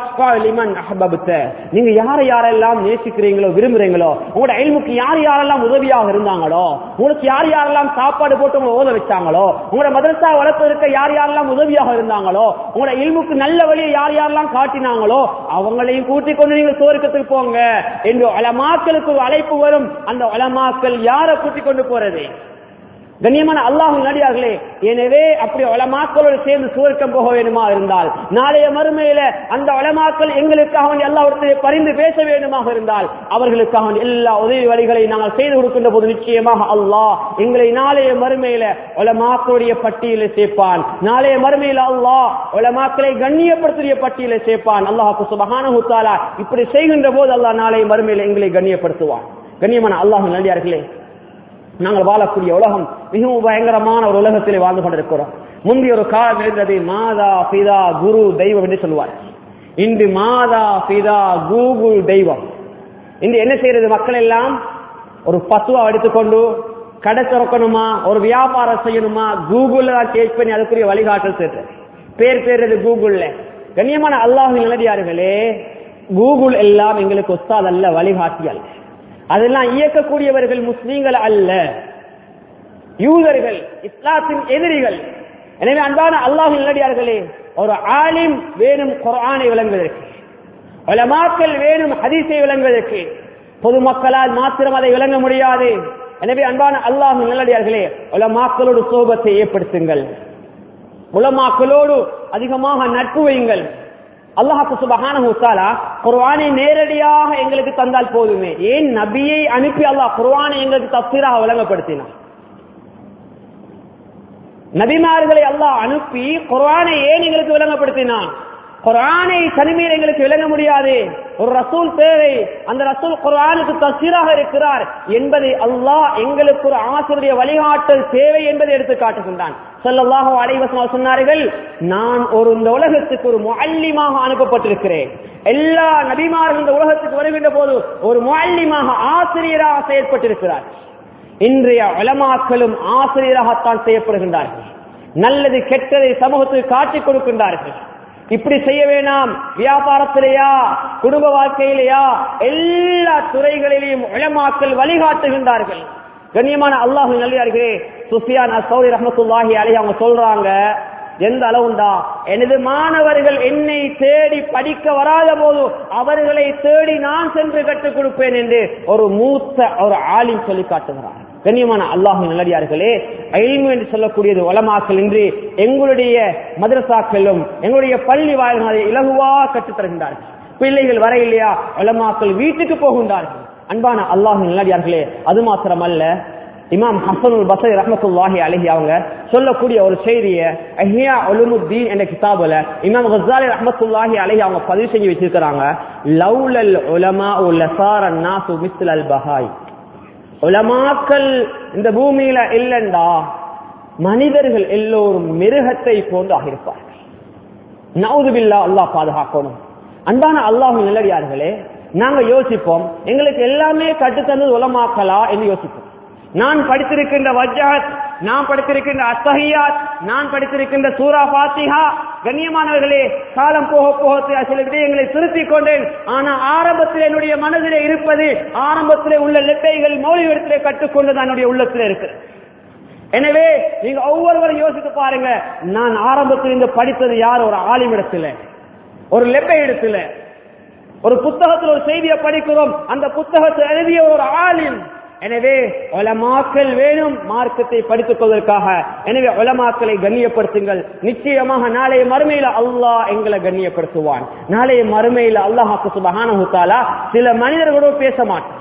நீங்க யாரை யாரெல்லாம் நேசிக்கிறீங்களோ விரும்புறீங்களோ உங்களோட அயல்முக்கு யார் யாரெல்லாம் உதவியாக இருந்தாங்களோ உங்களுக்கு யார் யாரெல்லாம் சாப்பாடு போட்டு உங்களை ஓத வச்சாங்களோ உங்களோட மதரசா வளர்ப்பதற்கு யார் யாரெல்லாம் உதவியாக இருந்தாங்களோ உங்களோட இல்முக்கு நல்ல வழியை யார் யாரெல்லாம் காட்டினாங்களோ அவங்களையும் கூட்டிக் கொண்டு நீங்க சோறுக்கத்துக்கு போங்க என்று அலமாக்களுக்கு ஒரு அழைப்பு வரும் அந்த அலமாக்கள் யாரை கூட்டிக் கொண்டு போறது கண்ணியமான அல்லாஹ் நடிகார்களே எனவே அப்படி உலமாக்களோடு சேர்ந்து சுவர்க்கம் போக வேண்டுமா இருந்தால் நாளைய மறுமையில அந்த உலமாக்கள் எங்களுக்காக வேண்டி எல்லா பரிந்து பேச வேண்டுமாக இருந்தால் அவர்களுக்காக வேண்டி எல்லா உதவி வழிகளை நாங்கள் செய்து கொடுக்கின்ற போது நிச்சயமாக அல்லாஹ் எங்களை நாளைய மறுமையில உலமாக்களுடைய பட்டியலை சேர்ப்பான் நாளைய மறுமையில அல்லாஹ் உலமாக்களை கண்ணியப்படுத்திய பட்டியலை சேர்ப்பான் அல்லாஹ் சுபஹான இப்படி செய்கின்ற போது அல்லாஹ் நாளைய மறுமையில எங்களை கண்ணியப்படுத்துவான் கண்ணியமான அல்லாஹ் நடிகார்களே நாங்கள் வாழக்கூடிய உலகம் மிகவும் பயங்கரமான ஒரு உலகத்திலே வாழ்ந்து கொண்டிருக்கிறோம் முந்தைய ஒரு காலம் இருந்தது மாதா பிதா குரு தெய்வம் என்று சொல்லுவார் இன்று மாதா பிதா கூகுள் தெய்வம் இன்று என்ன செய்யறது மக்கள் எல்லாம் ஒரு பத்துவா எடுத்துக்கொண்டு கடை திறக்கணுமா ஒரு வியாபாரம் செய்யணுமா கூகுள்ல தான் டேக் பண்ணி அதுக்குரிய வழிகாட்டல் சேர்த்து பேர் பேர்றது கூகுள்ல கண்ணியமான அல்லாஹ் நிலடியார்களே கூகுள் எல்லாம் எங்களுக்கு ஒஸ்தாத் அல்ல வழிகாட்டி அல்ல அதெல்லாம் இயக்கக்கூடியவர்கள் முஸ்லீம்கள் அல்ல யூதர்கள் இஸ்லாத்தின் எதிரிகள் எனவே அன்பான அல்லாஹ் நல்லடியார்களே ஒரு ஆலிம் வேணும் குர்ஆனை விளங்குவதற்கு உலமாக்கள் வேணும் ஹதீஸை விளங்குவதற்கு பொதுமக்களால் மாத்திரம் அதை விளங்க முடியாது எனவே அன்பான அல்லாஹ் நல்லடியார்களே உலமாக்களோடு சோபத்தை ஏற்படுத்துங்கள் உலமாக்களோடு அதிகமாக நட்பு வையுங்கள் அல்லாஹு சுபஹானஹு தஆலா குர்ஆனை நேரடியாக எங்களுக்கு தந்தால் போதுமே ஏன் நபியை அனுப்பி அல்லாஹ் குர்ஆனை எங்களுக்கு தஃசீராக விளங்கப்படுத்தினான் நபிமார்களை அல்லாஹ் அனுப்பி குர்ஆனை ஏன் எங்களுக்கு விளங்கப்படுத்தினான் குர்ஆனை தனிமையில் எங்களுக்கு விளங்க முடியாது ஒரு ரசூல் தேவை அந்த ரசூல் குர்ஆனுக்கு தஸ்ஸீராக இருக்கிறார் என்பதை அல்லாஹ் எங்களுக்கு ஒரு ஆசிரிய வழிகாட்டல் தேவை என்பதை எடுத்து காட்டுகின்றான் ஸல்லல்லாஹு அலைஹி வஸல்லம் சொன்னார்கள் நான் ஒரு இந்த உலகத்துக்கு ஒரு முஅல்லிமாக அனுப்பப்பட்டிருக்கிறேன் எல்லா நபிமார்கள் இந்த உலகத்துக்கு வருகின்ற போது ஒரு முஅல்லிமாக ஆசிரியராக செயல்பட்டிருக்கிறார் இன்றைய உலமாக்களும் ஆசிரியராகத்தான் செய்யப்படுகின்றார்கள் நல்லது கெட்டதை சமூகத்துக்கு காட்டிக் கொடுக்கின்றார்கள் இப்படி செய்ய வேணாம் வியாபாரத்திலேயா குடும்ப வாழ்க்கையிலேயா எல்லா துறைகளிலேயும் உலமாக்கள் வழிகாட்டுகின்றார்கள் கண்ணியமான அல்லாஹ் நல்லியார்களே சுஃபியான் சௌரி ரஹமத்துல்லாஹி அலி அவங்க சொல்றாங்க எந்த அளவுண்டா எனது மாணவர்கள் என்னை தேடி படிக்க வராத போது அவர்களை தேடி நான் சென்று கற்றுக் கொடுப்பேன் என்று ஒரு மூத்த ஒரு ஆலிம் சொல்லி காட்டுகிறார் கண்ணியமான அல்லாஹ் நல்லடியார்களே ஐல்மு என்று சொல்லக்கூடியது வளமாக்கல் என்று எங்களுடைய மதரசாக்களும் எங்களுடைய பள்ளி வாயில்களை இலகுவா கற்றுத் தருகின்றார்கள் பிள்ளைகள் வர இல்லையா வளமாக்கல் வீட்டுக்கு போகின்றார்கள் அன்பான அல்லாஹ் நல்லடியார்களே அது மாத்திரமல்ல இமாம் ஹசனுல் பசரி ரஹமத்துல்லாஹி அலஹி அவங்க சொல்லக்கூடிய ஒரு செய்தியை அஹியா உலுமுத்தீன் என்ற கிதாபுல இமாம் கசாலி ரஹமத்துல்லாஹி அலஹி அவங்க பதிவு செஞ்சு வச்சிருக்கிறாங்க லவ்லல் உலமா லசார நாசு மிஸ்ல் அல் பஹாய் உலமாக்கள் இந்த பூமியில இல்லண்டா மனிதர்கள் எல்லோரும் மிருகத்தை போன்று ஆகியிருப்பார்கள் நவுதுபில்லா அல்லாஹ் பாதுகாக்கணும் அன்பான அல்லாஹ் நல்லடியார்களே நாங்க யோசிப்போம் எங்களுக்கு எல்லாமே கட்டுத்தந்தது உலமாக்கலா என்று யோசிப்போம் நான் படித்திருக்கின்ற வஜ்ஜாத் நான் படித்திருக்கின்ற அத்தஹியாத் நான் படித்திருக்கின்ற சூரா பாத்திஹா கண்ணியமானவர்களே காலம் போக போக சில விடயங்களை திருத்திக் கொண்டேன் ஆனா ஆரம்பத்தில் என்னுடைய மனதிலே இருப்பது ஆரம்பத்திலே உள்ள லெட்டைகள் மௌலியிடத்திலே கற்றுக்கொண்டது என்னுடைய உள்ளத்திலே இருக்கு எனவே நீங்க ஒவ்வொருவரும் யோசித்து பாருங்க நான் ஆரம்பத்தில் இருந்து படித்தது யார் ஒரு ஆலிமிடத்துல ஒரு லெப்பை இடத்துல ஒரு புத்தகத்தில் ஒரு செய்தியை படிக்கிறோம் அந்த புத்தகத்தை எழுதிய ஒரு ஆலிம் எனவே ஒலமாக்கல் வேணும் மார்க்கத்தை படித்துக் கொள்வதற்காக எனவே ஒலமாக்களை கண்ணியப்படுத்துங்கள் நிச்சயமாக நாளைய மறுமையில அல்லாஹ் எங்களை கண்ணியப்படுத்துவான் நாளைய மறுமையில அல்லாஹாக்கு சுபகான சில மனிதர்களோடு பேச மாட்டான்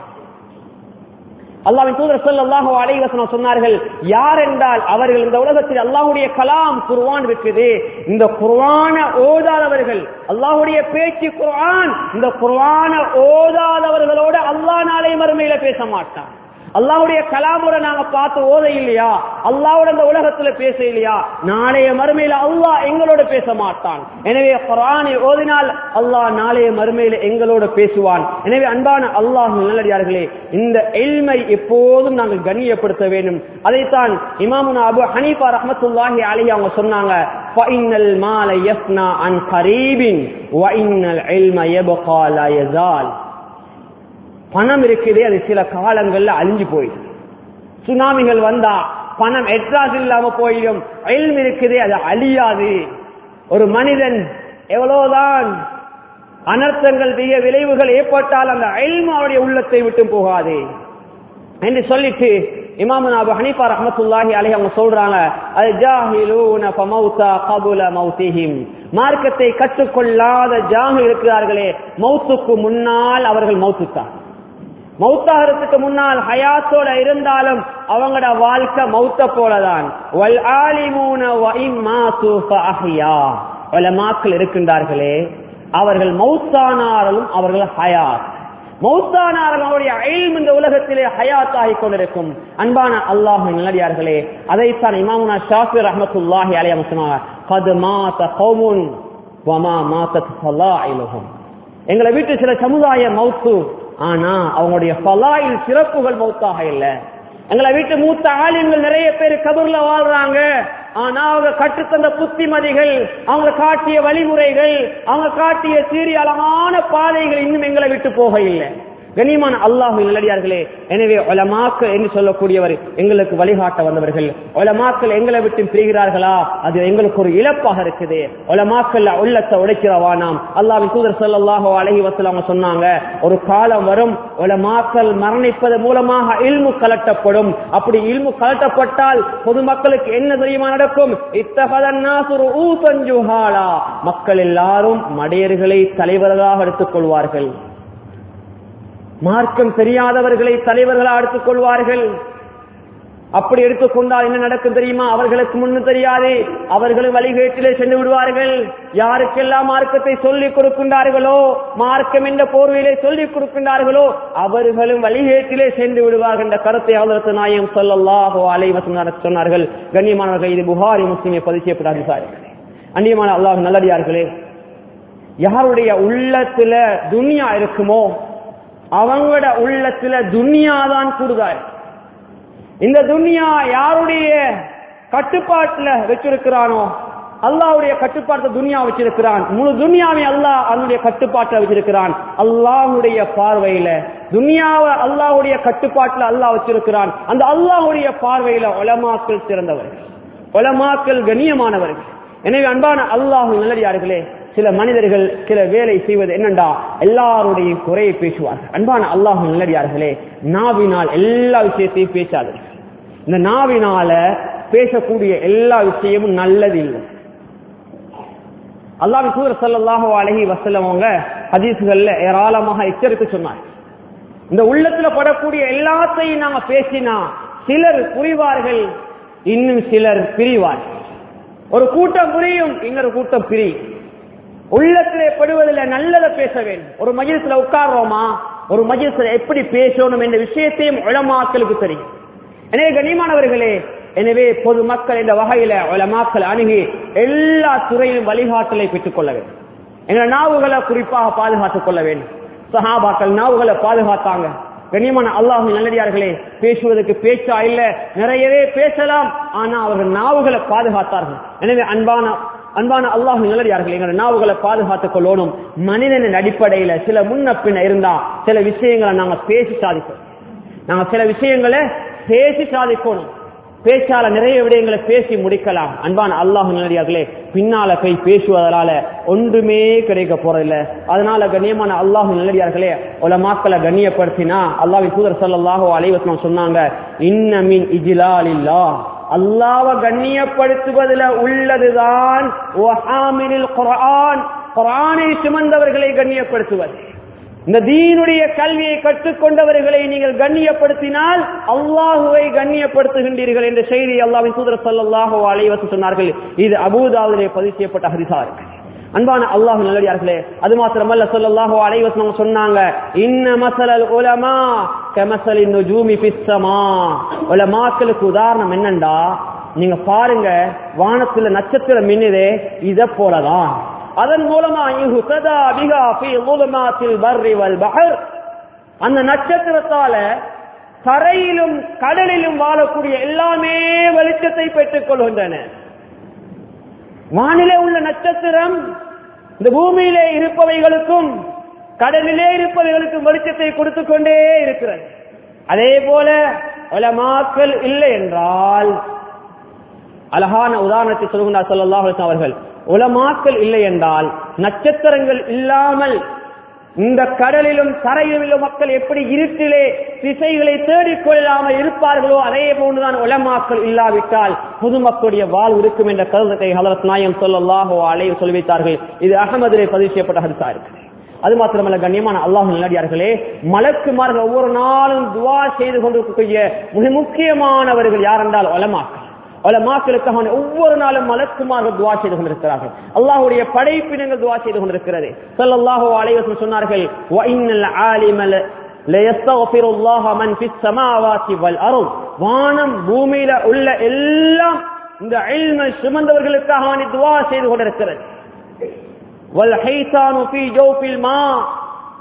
அல்லாவின் தூதர் ஸல்லல்லாஹு அலைஹி வஸல்லம் சொன்னார்கள் யார் என்றால் அவர்கள் இந்த உலகத்தில் அல்லாஹ்வுடைய கலாம் குர்ஆன் இருக்குது இந்த குர்ஆனை ஓதாதவர்கள் அல்லாஹ்வுடைய பேச்சு குர்ஆன் இந்த குர்ஆனை ஓதாதவர்களோட அல்லாஹ் நாளை மறுமையில பேச மாட்டான் அல்லாஹ்வுடைய கலாமுட நாங்க பார்த்து ஓத இல்லையா அல்லாஹ்வோட இந்த உலகத்துல பேச இல்லையா நாளைய மறுமையில அல்லாஹ் எங்களோட பேச மாட்டான் எனவே குர்ஆனை ஓதினால் அல்லாஹ் நாளைய மறுமையில எங்களோட பேசுவான் எனவே அன்பான அல்லாஹ் நல்லடியார்களே இந்த எல்மை எப்போதும் நாங்கள் கண்ணியப்படுத்த வேண்டும் அதைத்தான் இமாமுனா அபு ஹனீஃபா ரஹ்மத்துல்லாஹி அலைஹி அவங்க சொன்னாங்க ஃபஇன்னல் மால யஃப்னா அன் கரீபின் வ இன்னல் இல்ம யப்கா லா யஸால் பணம் இருக்குதே அது சில காலங்கள்ல அழிஞ்சு போயிடும் சுனாமிகள் வந்தா பணம் எட்ராஸ் இல்லாம போயிடும் எல்ம் இருக்குதே அது அழியாது ஒரு மனிதன் எவ்வளவுதான் அனர்த்தங்கள் தீய விளைவுகள் ஏற்பட்டால் அந்த எல்ம் அவருடைய உள்ளத்தை விட்டு போகாது என்று சொல்லிட்டு இமாம் அபு ஹனீஃபா ரஹ்மத்துல்லாஹி அலைஹி அவங்க சொல்றாங்க அது ஜாஹிலூன ஃபமௌதா கபுல மௌதிஹிம் மார்க்கத்தை கற்றுக்கொள்ளாத ஜாஹி இருக்கிறார்களே மௌத்துக்கு முன்னால் அவர்கள் மௌத்துத்தான் மௌத்தாகிறதுக்கு முன்னால் ஹயாத்தோட இருந்தாலும் அவங்களோட வாழ்க்கை மௌத்த போலதான் வல் ஆலிமூன வ இம்மாத்து ஃபஅஹ்யா உலமாக்கள் இருக்கின்றார்களே அவர்கள் மௌத்தானாலும் அவர்கள் ஹயாத் மௌத்தானார்கள் அவருடைய அயல்ம் இந்த உலகத்திலே ஹயாத் ஆகிக் கொண்டிருக்கும் அன்பான அல்லாஹ் நல்லடியார்களே அதைத்தான் இமாமுனா ஷாஃபி ரஹமத்துல்லாஹி அலைஹி சொன்னாங்க கது மாத கௌமுன் வமா மாதத் ஃபலாயிலுஹும் எங்களை வீட்டு சில சமுதாய மௌத்து ஆனா அவங்களுடைய பலாயில் சிறப்புகள் மௌத்தாக இல்லை எங்களை வீட்டு மூத்த ஆலிம்கள் நிறைய பேர் கபூர்ல வாழ்றாங்க ஆனா அவங்க கற்றுத்தந்த புத்திமதிகள் அவங்க காட்டிய வழிமுறைகள் அவங்க காட்டிய சீரிய அழகான பாதைகள் இன்னும் எங்களை விட்டு போக இல்லை கண்ணியமான அல்லாஹு நல்லடியார்களே எனவே ஒலமாக்கள் என்று சொல்லக்கூடியவர் எங்களுக்கு வழிகாட்ட வந்தவர்கள் ஒலமாக்கள் எங்களை விட்டு பிரிகிறார்களா அது எங்களுக்கு ஒரு இழப்பாக இருக்குது ஒலமாக்கல் உள்ளத்தை உடைக்கிறவானாம் அல்லாஹின் தூதர் ஸல்லல்லாஹு அலைஹி வஸல்லம் சொன்னாங்க ஒரு காலம் வரும் ஒலமாக்கல் மரணிப்பது மூலமாக இல்மு கலட்டப்படும் அப்படி இல்மு கலட்டப்பட்டால் பொதுமக்களுக்கு என்ன தெரியுமா நடக்கும் இத்தகதன் நாசுரு ஊசஞ்சுஹாலா மக்கள் எல்லாரும் மடையர்களை தலைவர்களாக எடுத்துக் கொள்வார்கள் மார்க்கம் தெரியாதவர்களை தலைவர்களாக எடுத்துக் கொள்வார்கள் அப்படி எடுத்துக்கொண்டால் என்ன நடக்கும் தெரியுமா அவர்களுக்கு முன்னு தெரியாது அவர்களும் வழிகேட்டிலே சென்று விடுவார்கள் யாருக்கெல்லாம் மார்க்கத்தை சொல்லிக் கொடுக்கின்றார்களோ மார்க்கம் என்ற போர்வையிலே சொல்லிக் கொடுக்கின்றார்களோ அவர்களும் வழிகேட்டிலே சென்று விடுவார்கள் என்ற கருத்தை அவர்களுக்கு நாயம் சொல்லல்லாஹோ அலைவசம் சொன்னார்கள் கண்ணியமானவர்கள் இது புகாரி முஸ்லிமை பதிவு செய்யப்படாது சார் அந்நியமான அல்லாஹ் நல்லடியார்களே யாருடைய உள்ளத்துல துனியா இருக்குமோ அவங்களோட உள்ளத்துல துனியாதான் கூடுதார் இந்த துனியா யாருடைய கட்டுப்பாட்டுல வச்சிருக்கிறானோ அல்லாவுடைய கட்டுப்பாட்டு துனியா வச்சிருக்கிறான் முழு துனியாவை அல்லாஹ் அவனுடைய கட்டுப்பாட்டில் வச்சிருக்கிறான் அல்லாஹுடைய பார்வையில துனியாவை அல்லாஹுடைய கட்டுப்பாட்டுல அல்லாஹ் வச்சிருக்கிறான் அந்த அல்லாஹுடைய பார்வையில ஒலமாக்கள் சிறந்தவர்கள் ஒலமாக்கள் கண்ணியமானவர்கள் எனவே அன்பான அல்லாஹு நல்லடியார்களே சில மனிதர்கள் சில வேலை செய்வது என்னண்டா எல்லாருடைய குறையை பேசுவார்கள் அன்பான அல்லாஹ் நல்லடியார்களே நாவினால் எல்லா விஷயத்தையும் பேசாதீர்கள் இந்த நாவினால பேசக்கூடிய எல்லா விஷயமும் நல்லது இல்லை அல்லாஹ் தூதர் சல்லாஹு அலஹி வசல்லம் அவங்க ஹதீசுகள்ல ஏராளமாக எச்சரித்து சொன்னார் இந்த உள்ளத்துல படக்கூடிய எல்லாத்தையும் நாங்க பேசினா சிலர் புரிவார்கள் இன்னும் சிலர் பிரிவார்கள் ஒரு கூட்டம் புரியும் இன்னொரு கூட்டம் பிரியும் உள்ளத்திலே படுவதில் நல்லதை பேச வேண்டும் ஒரு மஜிஸ்ல உட்கார்றோமா ஒரு மஜிஸ்ல எப்படி பேசணும் என்ற விஷயத்தையும் உளமாக்களுக்கு தெரியும் எனவே கண்ணியமானவர்களே எனவே பொதுமக்கள் இந்த வகையில உலமாக்கள் அணுகி எல்லா துறையிலும் வழிகாட்டலை பெற்றுக் கொள்ள வேண்டும் எங்கள் நாவுகளை குறிப்பாக பாதுகாத்துக் கொள்ள வேண்டும் சஹாபாக்கள் நாவுகளை பாதுகாத்தாங்க கண்ணியமான அல்லாஹு நல்லடியார்களே பேசுவதற்கு பேச்சா இல்ல நிறையவே பேசலாம் ஆனா அவர்கள் நாவுகளை பாதுகாத்தார்கள் எனவே அன்பான அன்பான அல்லாஹு நல்லடியார்கள் எங்கள் நாவுகளை பாதுகாத்துக் கொள்ளணும் மனிதனின் அடிப்படையில சில முன்ன பின்ன இருந்தா சில விஷயங்களை நாங்க பேசி சாதிப்போம் நாங்க சில விஷயங்களை பேசி சாதிக்கணும் பேச்சால நிறைய விடயங்களை பேசி முடிக்கலாம் அன்பான அல்லாஹ் நல்லடியார்களே பின்னால போய் பேசுவதனால ஒன்றுமே கிடைக்க போறதில்ல அதனால கண்ணியமான அல்லாஹ் நல்லடியார்களே உலமாக்களை கண்ணியப்படுத்தினா அல்லாஹ் தூதர் சல்லாஹோ அலைவசனம் சொன்னாங்க இன்னமின் இஜிலாலில்லா அல்லாவ கண்ணியப்படுத்துவதில் உள்ளதுதான் குரான் குரானை சுமந்தவர்களை கண்ணியப்படுத்துவது இந்த தீனுடைய கல்வியை கற்றுக்கொண்டவர்களை நீங்கள் கண்ணியப்படுத்தினால் அல்லாஹுவை கண்ணியப்படுத்துகின்றீர்கள் என்ற செய்தி அல்லாவின் தூதர் சல்லாஹோ அலைவசம் சொன்னார்கள் இது அபூதாவிலே பதிவு செய்யப்பட்ட ஹரிசா இருக்கு அன்பான அல்லாஹு நல்லடியார்களே அது மாத்திரமல்ல சொல்லல்லாஹோ அலைவசம் சொன்னாங்க இன்ன மசலல் உலமா கமசலின் நுஜூமி பிஸ்ஸமா உலமாக்களுக்கு உதாரணம் என்னண்டா நீங்க பாருங்க வானத்துல நட்சத்திரம் மின்னுதே இத போலதான் அதன் மூலமா அந்த நட்சத்திரத்தால கரையிலும் கடலிலும் வாழக்கூடிய எல்லாமே வெளிச்சத்தை பெற்றுக் கொள்கின்றன வானிலே உள்ள நட்சத்திரம் இந்த பூமியிலே இருப்பவைகளுக்கும் கடலிலே இருப்பவைகளுக்கும் வெளிச்சத்தை கொடுத்து கொண்டே இருக்கிறது அதே போல உலமாக்கள் இல்லை என்றால் அழகான உதாரணத்தை சொல்லுகிறார் சொல்லல்லாஹ் அவர்கள் உலமாக்கள் இல்லை என்றால் நட்சத்திரங்கள் இல்லாமல் இந்த கடலிலும் தரையிலும் மக்கள் எப்படி இருட்டிலே திசைகளை தேடிக்கொள்ளாமல் இருப்பார்களோ அதே போன்றுதான் உலமாக்கள் இல்லாவிட்டால் பொதுமக்களுடைய வாழ் இருக்கும் என்ற கருத்தை ஹலரத் நாயம் சொல்லல்லாஹோ அலைய சொல்லி வைத்தார்கள் இது அகமதிலே பதிவு செய்யப்பட்ட ஹரிசா இருக்கு அது மாத்திரமல்ல கண்ணியமான அல்லாஹ் நல்லடியார்களே மலக்குமார்கள் ஒவ்வொரு நாளும் துவா செய்து கொண்டிருக்கக்கூடிய மிக முக்கியமானவர்கள் யார் என்றால் உலமாக்கள் உலமாக்களுக்காக ஒவ்வொரு நாளும் மலக்குமார்கள் துவா செய்து கொண்டிருக்கிறார்கள் அல்லாஹுடைய படைப்பினங்கள் துவா செய்து கொண்டிருக்கிறது சொல்லல்லாஹோ அலைவசம் சொன்னார்கள் வானம் பூமியில உள்ள எல்லாம் இந்த இல்மை சுமந்தவர்களுக்காக துவா செய்து கொண்டிருக்கிறது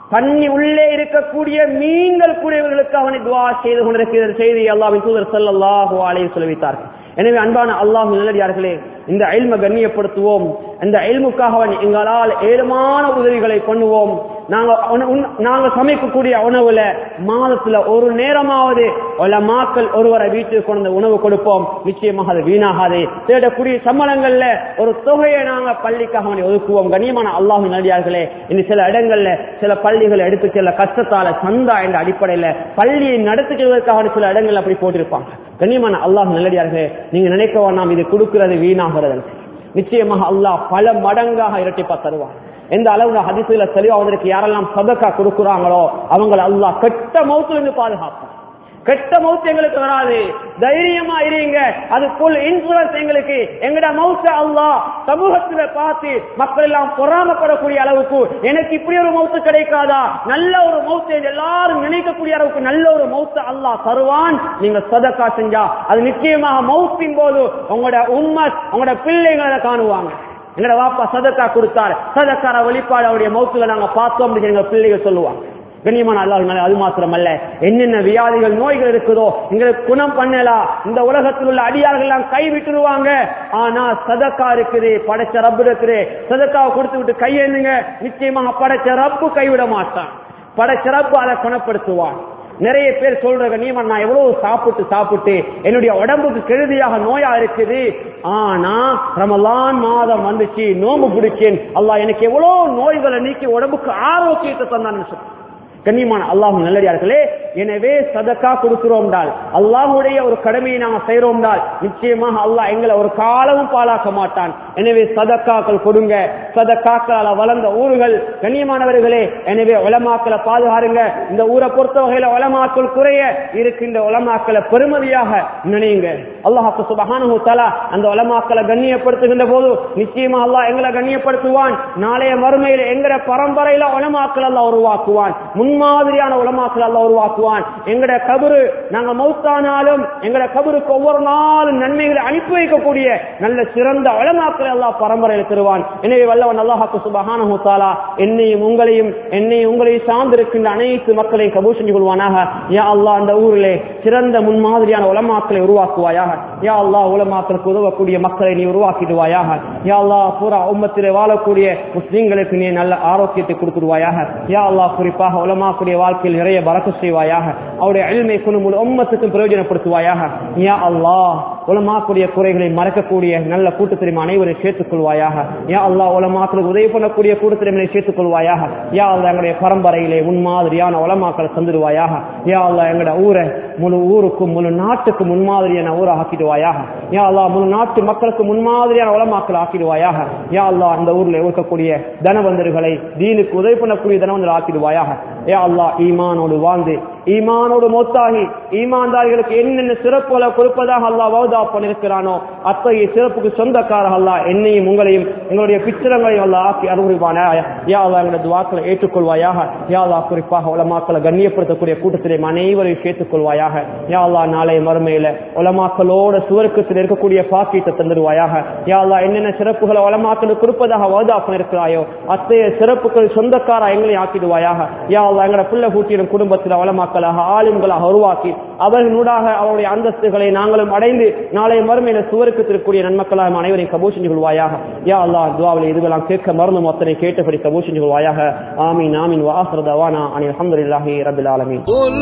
தண்ணி உள்ளே இருக்கக்கூடிய மீன்கள் கூட இவர்களுக்கு அவனை துவா செய்து கொண்டிருக்கிற செய்தி அல்லாவின் தூதர் ஸல்லல்லாஹு அலைஹி வைத்தார்கள் எனவே அன்பான அல்லாஹ் நல்லடியார்களே இந்த அயல்ம கண்ணியப்படுத்துவோம் இந்த அயல்முக்காக எங்களால் ஏழுமான உதவிகளை பண்ணுவோம் நாங்க உண- உண்- நாங்க சமைக்கக்கூடிய உணவுல மாதத்துல ஒரு நேரமாவது பல மாக்கள் ஒருவரை வீட்டுக்கு கொண்டு வந்து உணவு கொடுப்போம் நிச்சயமாக அது வீணாகாது தேடக்கூடிய சம்பளங்கள்ல ஒரு தொகையை நாங்க பள்ளிக்காக வேண்டி ஒதுக்குவோம் கண்ணியமான அல்லாஹ் நடிகார்களே இன்னும் சில இடங்கள்ல சில பள்ளிகள் எடுத்து செல்ல கஷ்டத்தால சந்தா என்ற அடிப்படையில பள்ளியை நடத்தி செல்வதற்காக வேண்டி சில இடங்கள் அப்படி போட்டிருப்பாங்க கண்ணியமான அல்லாஹ் நல்லடியார்களே நீங்க நினைக்க வேண்டாம் இது கொடுக்கிறது வீணாகிறது நிச்சயமாக அல்லாஹ் பல மடங்காக இரட்டிப்பா தருவான் எந்த அளவுக்கு ஹதிசுல தெளிவா வந்திருக்கு யாரெல்லாம் சதக்கா கொடுக்குறாங்களோ அவங்களை அல்லாஹ் கெட்ட மௌத்துல இருந்து பாதுகாப்பான் கெட்ட மவுத்து எங்களுக்கு வராது தைரியமா இருங்க அதுக்குள் இன்சூரன்ஸ் எங்களுக்கு எங்கட மவுத்த அல்லாஹ் சமூகத்துல பார்த்து மக்கள் எல்லாம் பொறாமப்படக்கூடிய அளவுக்கு எனக்கு இப்படி ஒரு மவுத்து கிடைக்காதா நல்ல ஒரு மவுத்து எல்லாரும் நினைக்கக்கூடிய அளவுக்கு நல்ல ஒரு மவுத்து அல்லாஹ் தருவான் நீங்க சதக்கா செஞ்சா அது நிச்சயமாக மவுத்தின் போது உங்களோட உண்மை உங்களோட பிள்ளைங்களை அதை காணுவாங்க எங்கட வாப்பா சதக்கா கொடுத்தார் சதக்கார வெளிப்பாடு அவருடைய மவுத்துல நாங்க பார்த்தோம் அப்படின்னு எங்க பிள்ளைகள் சொல்லுவாங்க கண்ணியமான அல்லாஹ் அது மாத்திரமல்ல என்னென்ன வியாதிகள் நோய்கள் இருக்குதோ எங்களுக்கு குணம் பண்ணலாம் இந்த உலகத்தில் உள்ள அடியார்கள் எல்லாம் கை விட்டுருவாங்க ஆனா சதக்கா இருக்குது படைச்ச ரப்பு இருக்குது சதக்காவை கொடுத்து விட்டு கையெழுந்துங்க நிச்சயமாக படைச்ச ரப்பு கைவிட மாட்டான் படைச்ச ரப்பு அதை குணப்படுத்துவான் நிறைய பேர் சொல்றாங்க நீ நான் எவ்வளவு சாப்பிட்டு சாப்பிட்டு என்னுடைய உடம்புக்கு கெழுதியாக நோயா இருக்குது ஆனா ரமலான் மாதம் வந்துச்சு நோம்பு பிடிச்சேன் அல்லாஹ் எனக்கு எவ்வளவு நோய்களை நீக்கி உடம்புக்கு ஆரோக்கியத்தை தந்தான்னு சொல்றேன் கண்ணியமான அல்லாஹ் நல்லடியார்களே எனவே சதக்கா கொடுக்கிறோம்டால் அல்லாஹுடைய ஒரு கடமையை நாம செய்யறோம்டால் நிச்சயமாக அல்லாஹ் எங்களை ஒரு காலமும் பாழாக்க மாட்டான் எனவே சதக்காக்கள் கொடுங்க சதக்காக்களால வளர்ந்த ஊர்கள் கண்ணியமானவர்களே எனவே உலமாக்களை பாதுகாருங்க இந்த ஊரை பொறுத்த வகையில உலமாக்கள் குறைய இருக்கின்ற உலமாக்களை பெருமதியாக நினையுங்க அல்லாஹாக்கு சுபஹானஹு தஆலா அந்த உலமாக்களை கண்ணியப்படுத்துகின்ற போது நிச்சயமா அல்லாஹ் எங்களை கண்ணியப்படுத்துவான் நாளைய மறுமையில எங்கட பரம்பரையில உலமாக்கள் அல்லாஹ் உருவாக்குவான் முன்மாதிரியான உலமாக்கள் அல்லாஹ் உருவாக்குவான் எங்கட கபரு நாங்க மௌத்தானாலும் எங்கட கபருக்கு ஒவ்வொரு நாளும் நன்மைகளை அனுப்பி வைக்கக்கூடிய நல்ல சிறந்த உலமாக்களை அல்லாஹ் பரம்பரையில் தருவான் எனவே வல்லவன் அல்லாஹாக்கு சுபஹானஹு தஆலா என்னையும் உங்களையும் என்னையும் உங்களையும் சார்ந்திருக்கின்ற அனைத்து மக்களையும் கபூல் செஞ்சு கொள்வானாக யா அல்லாஹ் அந்த ஊரிலே சிறந்த முன்மாதிரியான உலமாக்களை உருவாக்குவாயாக யா அல்லாஹ் உலமாக்களுக்கு உதவக்கூடிய மக்களை நீ உருவாக்கிடுவாயாக யா அல்லாஹ் பூரா உம்மத்திலே வாழக்கூடிய முஸ்லீம்களுக்கு நீ நல்ல ஆரோக்கியத்தை கொடுத்துடுவாயாக யா அல்லாஹ் குறிப்பாக உலமாக்குடைய வாழ்க்கையில் நிறைய பறக்க செய்வாயாக அவருடைய அழிமை குழு முழு உம்மத்துக்கும் பிரயோஜனப்படுத்துவாயாக யா அல்லாஹ் உலமாக்குடைய குறைகளை மறக்கக்கூடிய நல்ல கூட்டத்திலும் அனைவரையும் சேர்த்துக் கொள்வாயாக யா அல்லாஹ் உலமாக்களுக்கு உதவி பண்ணக்கூடிய கூட்டத்திலும் சேர்த்துக் கொள்வாயாக யா அல்லாஹ் எங்களுடைய பரம்பரையிலே முன்மாதிரியான உலமாக்களை தந்துடுவாயாக யா அல்லாஹ் எங்களுடைய ஊரை முழு ஊருக்கும் முழு நாட்டுக்கும் முன்மாதிரியான ஊரை ஆக்கிடுவாயாக யா அல்லாஹ் முழு நாட்டு மக்களுக்கு முன்மாதிரியான உலமாக்கள் ஆக்கிடுவாயாக யா அல்லாஹ் அந்த ஊர்ல இருக்கக்கூடிய தனவந்தர்களை தீனுக்கு உதவி பண்ணக்கூடிய தனவந்தர் ஆக்கிடுவாயாக யா அல்லாஹ் ஈமானோடு வாழ்ந்து ஈமானோடு மொத்தாகி ஈமான்தாரிகளுக்கு என்னென்ன சிறப்புகளை கொடுப்பதாக அல்லாஹ் வௌதா பண்ணிருக்கிறானோ அத்தகைய சிறப்புக்கு சொந்தக்கார அல்லாஹ் என்னையும் உங்களையும் எங்களுடைய பிச்சரங்களையும் அல்லாஹ் ஆக்கி அருள்வானா யா அல்லாஹ் எங்களுடைய துவாக்களை ஏற்றுக்கொள்வாயாக யா அல்லாஹ் குறிப்பாக உலமாக்களை கண்ணியப்படுத்தக்கூடிய கூட்டத்திலே அனைவரையும் சேர்த்துக் கொள்வாயாக யா அல்லாஹ் நாளை மறுமையில உலமாக்களோட சுவர்க்கத்தில் இருக்கக்கூடிய பாக்கியத்தை தந்துடுவாயாக யா அல்லாஹ் என்னென்ன சிறப்புகளை உலமாக்களுக்கு கொடுப்பதாக வௌதா பண்ணிருக்கிறாயோ அத்தகைய சிறப்புகள் சொந்தக்காரா எங்களையும் ஆக்கிடுவாயாக யா அல்லாஹ் எங்களோட பிள்ளை கூட்டியிடும் குடும்பத்தில் உலமாக்களாக ஆளுங்களாக உருவாக்கி அவர்களூடாக அவருடைய அந்தஸ்துகளை நாங்களும் அடைந்து நாளை மறுமையில சுவருக்கு திருக்கூடிய நன்மக்களாக அனைவரையும் கபூர் செஞ்சு கொள்வாயாக யா அல்லாஹ் துவாவில் இதுவெல்லாம் கேட்க மருந்து மொத்தனை கேட்டபடி கபூர் செஞ்சு கொள்வாயாக ஆமீன் ஆமீன் வாசர் தவானா அனி அல்ஹம்துலில்லாஹி ரபில் ஆலமீன் قل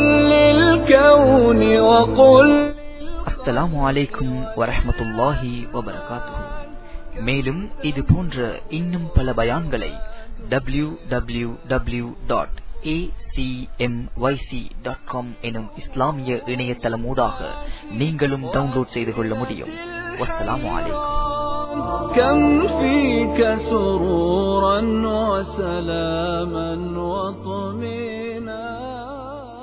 للكون وقل அஸ்ஸலாமு அலைக்கும் வரஹ்மத்துல்லாஹி வபரகாத்துஹு மேலும் இது போன்ற இன்னும் பல பயான்களை W W W dot dot com எனும் இஸ்லாமிய இணையதளமூடாக நீங்களும் டவுன்லோட் செய்து கொள்ள முடியும் வஸ்ஸலாமு அலைக்கும் كم فيك سرورا وسلاما وطمئنا